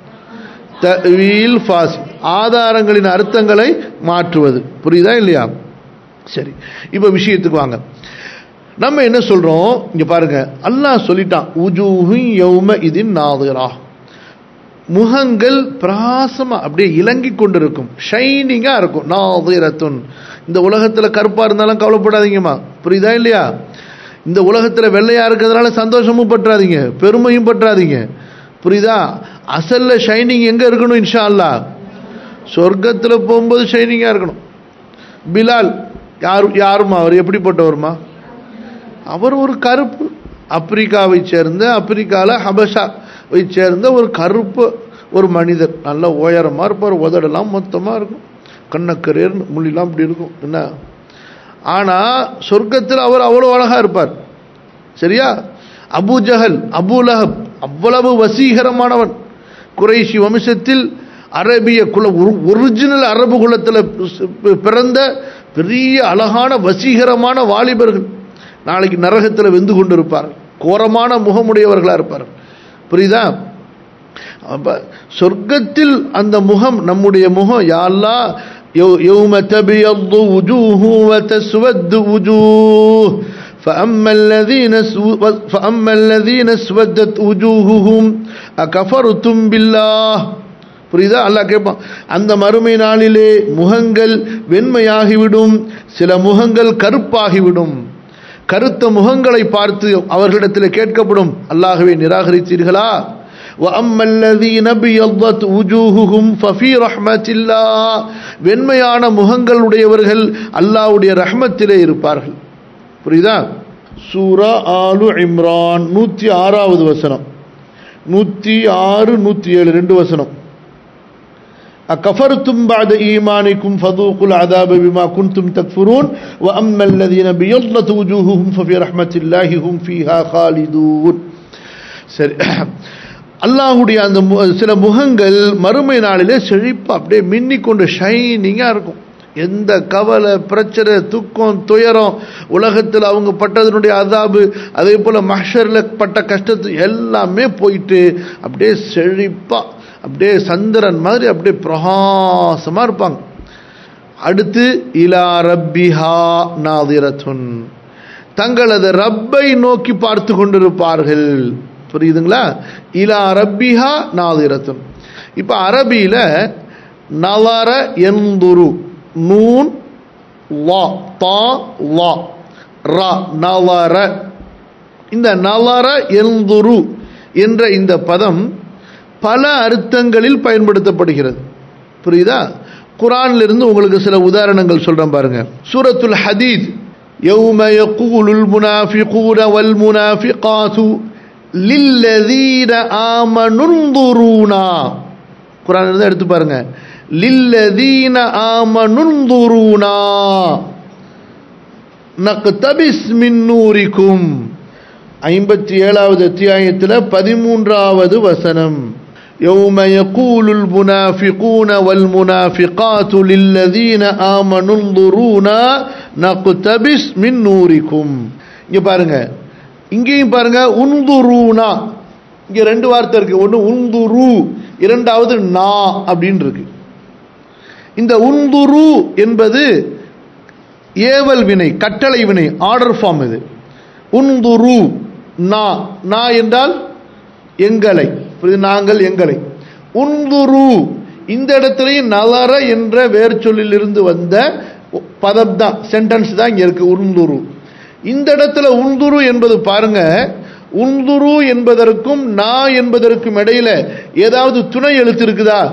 தவீல் ஃபாஸ் ஆதாரங்களின் அர்த்தங்களை மாற்றுவது புரியுதா இல்லையா சரி இப்போ விஷயத்துக்கு வாங்க நம்ம என்ன சொல்றோம் இங்க பாருங்க அல்லாஹ் சொல்லிட்டான் உஜூஹு யௌம இதின் நாதிரா முகங்கள் பிராசமா அப்படியே இலங்கி கொண்டிருக்கும் ஷைனிங்கா இருக்கும் நாதிரத்துன் இந்த உலகத்துல கருப்பா இருந்தாலும் கவலைப்படாதீங்கம்மா புரியுதா இல்லையா இந்த உலகத்துல வெள்ளையா இருக்கிறதுனால சந்தோஷமும் பற்றாதீங்க பெருமையும் பற்றாதீங்க புரியுதா அசல்ல ஷைனிங் எங்க இருக்கணும் இன்ஷா அல்லா சொர்க்கத்துல போகும்போது ஷைனிங்கா இருக்கணும் பிலால் யார் யாருமா அவர் எப்படிப்பட்டவருமா அவர் ஒரு கருப்பு ஆப்பிரிக்காவை சேர்ந்த ஆப்பிரிக்காவில் ஹபஷாவை சேர்ந்த ஒரு கருப்பு ஒரு மனிதர் நல்ல உயரமாக இருப்பார் உதடெல்லாம் மொத்தமாக இருக்கும் கண்ணக்கரேர் முள்ளிலாம் இப்படி இருக்கும் என்ன ஆனால் சொர்க்கத்தில் அவர் அவ்வளோ அழகாக இருப்பார் சரியா அபு ஜஹல் அபு லஹப் அவ்வளவு வசீகரமானவன் குறைஷி வம்சத்தில் அரபிய குல ஒரிஜினல் அரபு குலத்தில் பிறந்த பெரிய அழகான வசீகரமான வாலிபர்கள் நாளைக்கு நரகத்தில் வெந்து கொண்டிருப்பார்கள் கோரமான முகமுடையவர்களாக இருப்பார்கள் புரியுதா அப்ப சொர்க்கத்தில் அந்த முகம் நம்முடைய முகம் யாழ்லா يوم تبيض وجوه وتسود وجوه فأما الذين فأما الذين اسودت وجوههم أكفرتم بالله புரியுதா அல்லாஹ் கேட்பான் அந்த மறுமை நாளிலே முகங்கள் வெண்மையாகிவிடும் சில முகங்கள் கருப்பாகிவிடும் கருத்த முகங்களை பார்த்து அவர்களிடத்தில் கேட்கப்படும் அல்லாஹுவை நிராகரித்தீர்களா وَأَمَّا الَّذِينَ بِيَضَّتْ وُجُوهُهُمْ فَفِي رَحْمَةِ اللَّهِ வெண்மையான முகங்கள் உடையவர்கள் அல்லாஹ்வுடைய ரஹ்மத்திலே இருப்பார்கள் புரியுதா சூரா ஆலு இம்ரான் நூற்றி ஆறாவது வசனம் நூற்றி ஆறு நூற்றி ஏழு ரெண்டு வசனம் أكفرتم بعد إيمانكم فذوقوا العذاب بما كنتم تكفرون وأما الذين بيضت وجوههم ففي رحمة الله هم فيها خالدون சரி அல்லாஹுடைய அந்த சில முகங்கள் மறுமை நாளிலே செழிப்பு அப்படியே மின்னிக்கொண்டு ஷைனிங்காக இருக்கும் எந்த கவலை பிரச்சனை துக்கம் துயரம் உலகத்தில் அவங்க பட்டதனுடைய அதாபு அதே போல் மஹரில் பட்ட கஷ்டத்து எல்லாமே போயிட்டு அப்படியே செழிப்பாக அப்படியே சந்திரன் மாதிரி அப்படியே பிரகாசமாக இருப்பாங்க அடுத்து இலா ரப்பிஹா நாதிரத்துன் தங்களது ரப்பை நோக்கி பார்த்து கொண்டிருப்பார்கள் புரியுதுங்களா இலா ரப்பிஹா நாதிரத்துன் இப்போ அரபியில் நவர எந்துரு நூன் வா தா வா ரா நவர இந்த நவர எந்துரு என்ற இந்த பதம் பல அர்த்தங்களில் பயன்படுத்தப்படுகிறது புரியுதா குரான்ல இருந்து உங்களுக்கு சில உதாரணங்கள் சொல்றேன் பாருங்க சூரத்துல் ஹதீத் يوم يقول المنافقون والمنافقات للذين آمنوا انظرونا குரான் இருந்து எடுத்து பாருங்க للذين آمنوا انظرونا نقتبس من نوركم ஐம்பத்தி ஏழாவது அத்தியாயத்தில் பதிமூன்றாவது வசனம் يوم يقول المنافقون والمنافقات للذين آمنوا انظرونا نقتبس من نوركم இங்க பாருங்க இங்கேயும் பாருங்க உந்துருனா இங்க ரெண்டு வார்த்தை இருக்கு ஒன்று உந்துரு இரண்டாவது நா அப்படின்னு இருக்கு இந்த உந்துரு என்பது ஏவல் வினை கட்டளை வினை ஆர்டர் ஃபார்ம் இது உந்துரு நா நா என்றால் எங்களை நாங்கள் எங்களை உந்துரு இந்த இடத்துலையும் நலர என்ற வேர் சொல்லிலிருந்து வந்த பதம் தான் சென்டென்ஸ் தான் இங்க இருக்கு உந்துரு இந்த இடத்துல உந்துரு என்பது பாருங்க உந்துரு என்பதற்கும் நா என்பதற்கும் இடையில ஏதாவது துணை எழுத்து இருக்குதா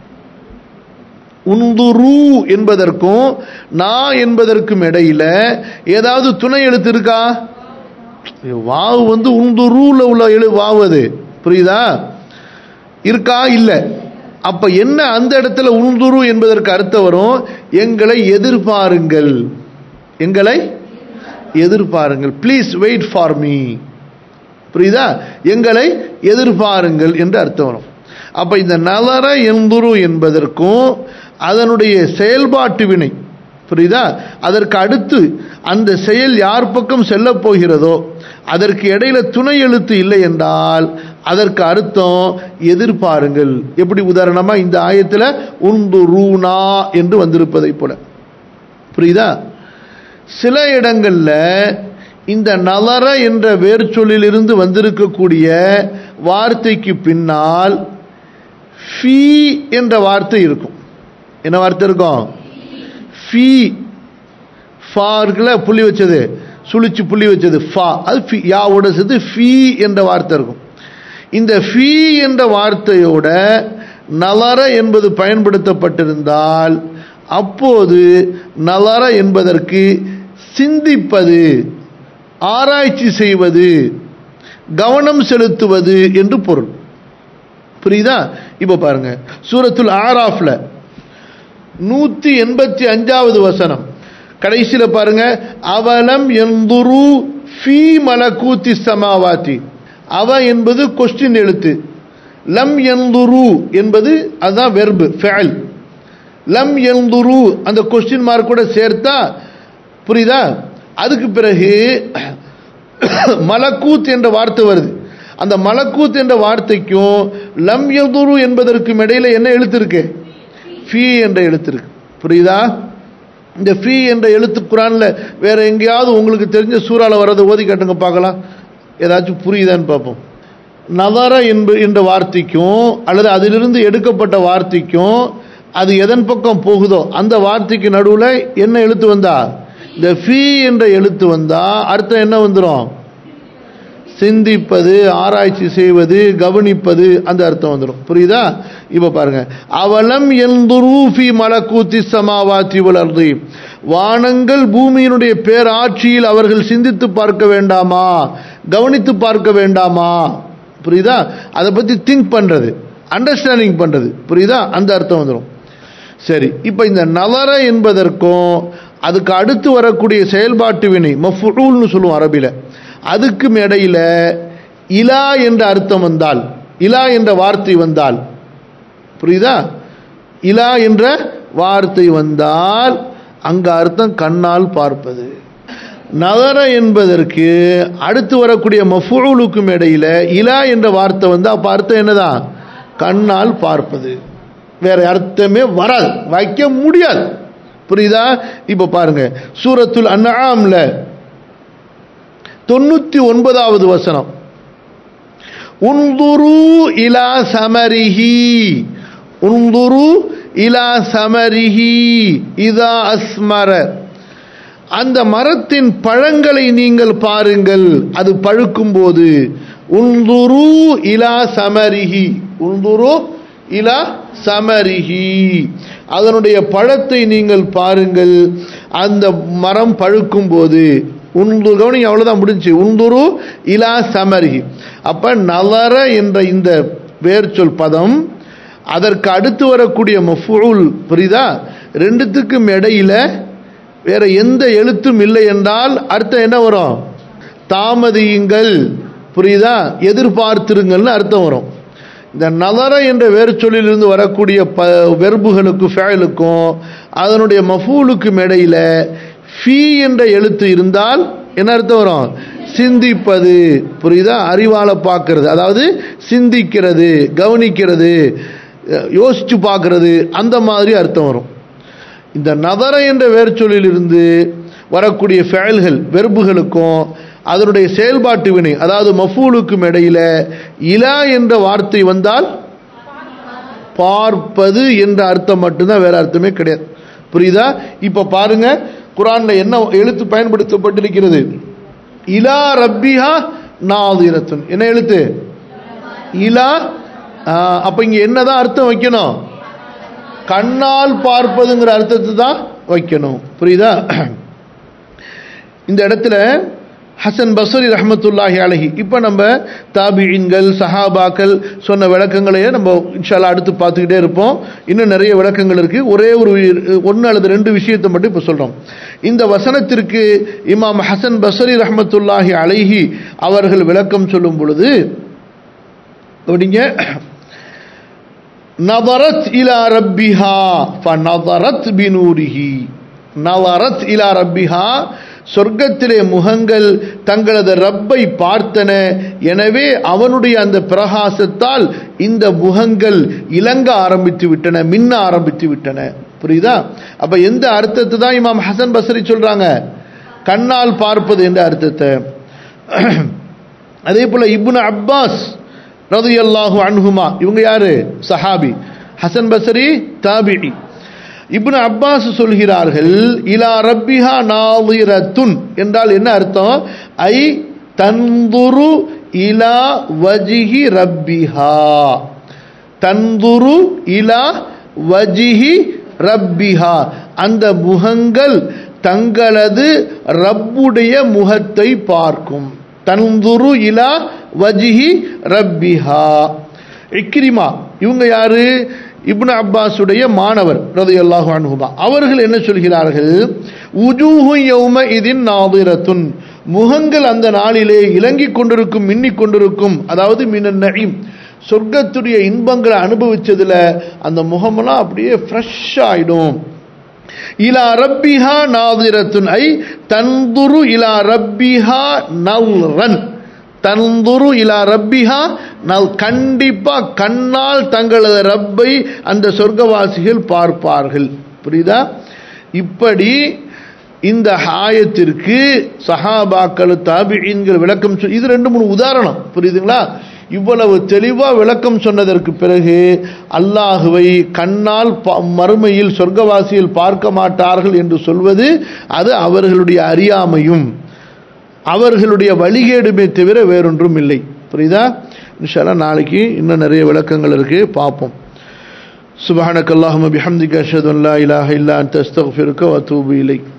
உந்துரு என்பதற்கும் நா என்பதற்கும் இடையில ஏதாவது துணை எழுத்து இருக்கா வாவு வந்து உந்துருல உள்ள எழு வாவு அது புரியுதா இருக்கா இல்லை அப்ப என்ன அந்த இடத்துல உந்துரு என்பதற்கு அர்த்தம் வரும் எங்களை எதிர்பாருங்கள் எங்களை எதிர்பாருங்கள் ப்ளீஸ் வெயிட் ஃபார் மீ புரியுதா எங்களை எதிர்பாருங்கள் என்று அர்த்தம் வரும் அப்ப இந்த நலர எந்துரு என்பதற்கும் அதனுடைய செயல்பாட்டு வினை புரியுதா அதற்கு அடுத்து அந்த செயல் யார் பக்கம் செல்ல போகிறதோ அதற்கு இடையில துணை எழுத்து இல்லை என்றால் அதற்கு அர்த்தம் எதிர்பாருங்கள் எப்படி உதாரணமா இந்த ஆயத்தில் உந்து ரூனா என்று வந்திருப்பதை போல புரியுதா சில இடங்கள்ல இந்த நலர என்ற வேர் சொல்லிலிருந்து வந்திருக்கக்கூடிய வார்த்தைக்கு பின்னால் ஃபீ என்ற வார்த்தை இருக்கும் என்ன வார்த்தை இருக்கும் ஃபீ ஃபா இருக்குல்ல புள்ளி வச்சது சுழிச்சு புள்ளி வச்சது ஃபா அது ஃபி யாவோட சேர்த்து ஃபீ என்ற வார்த்தை இருக்கும் இந்த ஃபீ என்ற வார்த்தையோட நலர என்பது பயன்படுத்தப்பட்டிருந்தால் அப்போது நலர என்பதற்கு சிந்திப்பது ஆராய்ச்சி செய்வது கவனம் செலுத்துவது என்று பொருள் புரியுதா இப்ப பாருங்க சூரத்துல் ஆராஃப்ல நூத்தி எண்பத்தி அஞ்சாவது வசனம் கடைசியில பாருங்க அவலம் எந்துரு ஃபீ மலக்கூத்தி சமாவாத்தி அவ என்பது கொஸ்டின் எழுத்து லம் எந்துரு என்பது அதுதான் வெர்பு ஃபேல் லம் எந்துரு அந்த கொஸ்டின் மார்க் கூட சேர்த்தா புரியுதா அதுக்கு பிறகு மலக்கூத் என்ற வார்த்தை வருது அந்த மலக்கூத் என்ற வார்த்தைக்கும் லம் எதுரு என்பதற்கும் இடையில என்ன எழுத்து இருக்கு ஃபீ என்ற எழுத்து இருக்கு புரியுதா இந்த ஃபீ என்ற எழுத்து குரான்ல வேற எங்கேயாவது உங்களுக்கு தெரிஞ்ச சூறால வர்றதை ஓதி காட்டுங்க பார்க்கலாம் ஏதாச்சும் புரியுதான்னு பார்ப்போம் நவர என்ப என்ற வார்த்தைக்கும் அல்லது அதிலிருந்து எடுக்கப்பட்ட வார்த்தைக்கும் அது எதன் பக்கம் போகுதோ அந்த வார்த்தைக்கு நடுவில் என்ன எழுத்து வந்தா இந்த ஃபீ என்ற எழுத்து வந்தா அர்த்தம் என்ன வந்துடும் சிந்திப்பது ஆராய்ச்சி செய்வது கவனிப்பது அந்த அர்த்தம் வந்துடும் புரியுதா இப்ப பாருங்க அவலம் எல்துரூஃபி மலக்கூத்தி சமாவாத்தி வளர்ந்து வானங்கள் பூமியினுடைய பேராட்சியில் அவர்கள் சிந்தித்து பார்க்க வேண்டாமா கவனித்து பார்க்க வேண்டாமா புரியுதா அதை பத்தி திங்க் பண்றது அண்டர்ஸ்டாண்டிங் பண்றது புரியுதா அந்த அர்த்தம் வந்துடும் சரி இப்போ இந்த நவர என்பதற்கும் அதுக்கு அடுத்து வரக்கூடிய செயல்பாட்டு வினை மஃபுல்னு சொல்லுவோம் அரபில அதுக்கும் இடையில இலா என்ற அர்த்தம் வந்தால் இலா என்ற வார்த்தை வந்தால் புரியுதா இலா என்ற வார்த்தை வந்தால் அங்க அர்த்தம் கண்ணால் பார்ப்பது நகர என்பதற்கு அடுத்து வரக்கூடிய மஃபூலுக்கும் இடையில இலா என்ற வார்த்தை வந்து அப்ப அர்த்தம் என்னதான் கண்ணால் பார்ப்பது வேற அர்த்தமே வராது வைக்க முடியாது புரியுதா இப்ப பாருங்க சூரத்துல் அன்ஆம்ல தொண்ணூத்தி ஒன்பதாவது வசனம் உன்துரு இலா சமரிஹி உன்துரு இலா சமரிஹி இதா அஸ்மர அந்த மரத்தின் பழங்களை நீங்கள் பாருங்கள் அது பழுக்கும் போது உன்துரு இலா சமரிஹி உன்துரு இலா சமரிஹி அதனுடைய பழத்தை நீங்கள் பாருங்கள் அந்த மரம் பழுக்கும் போது உந்து கவனி அவ்வளவுதான் முடிஞ்சு உந்துரு இலா சமரிஹி அப்ப நலர என்ற இந்த வேர்ச்சொல் பதம் அதற்கு அடுத்து வரக்கூடிய மஃபூல் புரியுதா ரெண்டுத்துக்கும் இடையில வேற எந்த எழுத்தும் இல்லை என்றால் அர்த்தம் என்ன வரும் தாமதியுங்கள் புரியுதா எதிர்பார்த்திருங்கள்னு அர்த்தம் வரும் இந்த நலர என்ற வேறு சொல்லிலிருந்து வரக்கூடிய ப வெர்புகளுக்கும் ஃபேலுக்கும் அதனுடைய மஃபூலுக்கும் இடையில ஃபீ என்ற எழுத்து இருந்தால் என்ன அர்த்தம் வரும் சிந்திப்பது புரியுதா அறிவால பார்க்கறது அதாவது சிந்திக்கிறது கவனிக்கிறது யோசிச்சு பார்க்கறது அந்த மாதிரி அர்த்தம் வரும் இந்த நதர என்ற வேர்ச்சொல்லிலிருந்து வரக்கூடிய ஃபேல்கள் வெறுப்புகளுக்கும் அதனுடைய செயல்பாட்டு வினை அதாவது மஃபூலுக்கும் இடையில இலா என்ற வார்த்தை வந்தால் பார்ப்பது என்ற அர்த்தம் மட்டும்தான் வேற அர்த்தமே கிடையாது புரியுதா இப்ப பாருங்க குரான்ல என்ன எழுத்து பயன்படுத்தப்பட்டிருக்கிறது இலா ரப்பிஹா நாதிரத்துன் என்ன எழுத்து இலா அப்ப இங்க என்னதான் அர்த்தம் வைக்கணும் கண்ணால் பார்ப்பதுங்கிற அர்த்தத்தை தான் வைக்கணும் புரியுதா இந்த இடத்துல ஹசன் பசரி ரஹமத்துல்லாஹி அலஹி இப்போ நம்ம தாபியின்கள் சஹாபாக்கள் சொன்ன விளக்கங்களையே நம்ம இன்ஷால்லா அடுத்து பார்த்துக்கிட்டே இருப்போம் இன்னும் நிறைய விளக்கங்கள் இருக்கு ஒரே ஒரு ஒன்று அல்லது ரெண்டு விஷயத்தை மட்டும் இப்போ சொல்கிறோம் இந்த வசனத்திற்கு இமாம் ஹசன் பசரி ரஹமத்துல்லாஹி அலைஹி அவர்கள் விளக்கம் சொல்லும் பொழுது அப்படிங்க நதரத் இலா ரப்பிஹா ஃபநதரத் பினூரிஹி நதரத் இலா ரப்பிஹா சொர்க்கத்திலே முகங்கள் தங்களது ரப்பை பார்த்தன எனவே அவனுடைய அந்த பிரகாசத்தால் இந்த முகங்கள் இலங்க ஆரம்பித்து விட்டன மின்ன ஆரம்பித்து விட்டன புரியுதா அப்ப எந்த அர்த்தத்தை தான் இமாம் ஹசன் பசரி சொல்றாங்க கண்ணால் பார்ப்பது என்ற அர்த்தத்தை அதே போல இப்னு அப்பாஸ் ரது அல்லாஹு அன்ஹுமா இவங்க யாரு சஹாபி ஹசன் பசரி தாபிடி இப்னு அப்பாஸ் சொல்கிறார்கள் இலா ரப்பிஹா நாதிரத்துன் என்றால் என்ன அர்த்தம் ஐ தந்துரு இலா வஜிஹி ரப்பிஹா தந்துரு இலா வஜிஹி ரப்பிஹா அந்த முகங்கள் தங்களது ரப்புடைய முகத்தை பார்க்கும் தந்துரு இலா வஜிஹி ரப்பிஹா இக்ரிமா இவங்க யாரு இப்னு அப்பாஸுடைய மாணவர் ரதி அல்லாஹு அனுகுமா அவர்கள் என்ன சொல்கிறார்கள் உஜூஹு யௌம இதின் நாதிரத்துன் முகங்கள் அந்த நாளிலே இலங்கிக் கொண்டிருக்கும் மின்னிக் கொண்டிருக்கும் அதாவது மினன் நஈம் சொர்க்கத்துடைய இன்பங்களை அனுபவிச்சதுல அந்த முகமெல்லாம் அப்படியே ஃப்ரெஷ் ஆயிடும் இலா ரப்பிஹா நாதிரத்துன் ஐ தந்துரு இலா ரப்பிஹா நல்ரன் தந்துரு இலா ரப்பிஹா நல் கண்டிப்பா கண்ணால் தங்களது ரப்பை அந்த சொர்க்கவாசிகள் பார்ப்பார்கள் புரியுதா இப்படி இந்த ஆயத்திற்கு சஹாபாக்கள் தாபிஈன்கள் விளக்கம் சொல் இது ரெண்டு மூணு உதாரணம் புரியுதுங்களா இவ்வளவு தெளிவா விளக்கம் சொன்னதற்கு பிறகு அல்லாஹுவை கண்ணால் ப- மறுமையில் சொர்க்கவாசியில் பார்க்க மாட்டார்கள் என்று சொல்வது அது அவர்களுடைய அறியாமையும் அவர்களுடைய வழிகேடுமே தவிர வேறொன்றும் இல்லை புரியுதா இன்ஷால்லா நாளைக்கு இன்னும் நிறைய விளக்கங்கள் இருக்கு பார்ப்போம் சுபஹானக்கல்லாஹும பிஹம்திக அஷ்ஹது அன் லா இலாஹ இல்லா அன்த அஸ்தக்ஃபிருக்க வ அத்தூபு இலைக்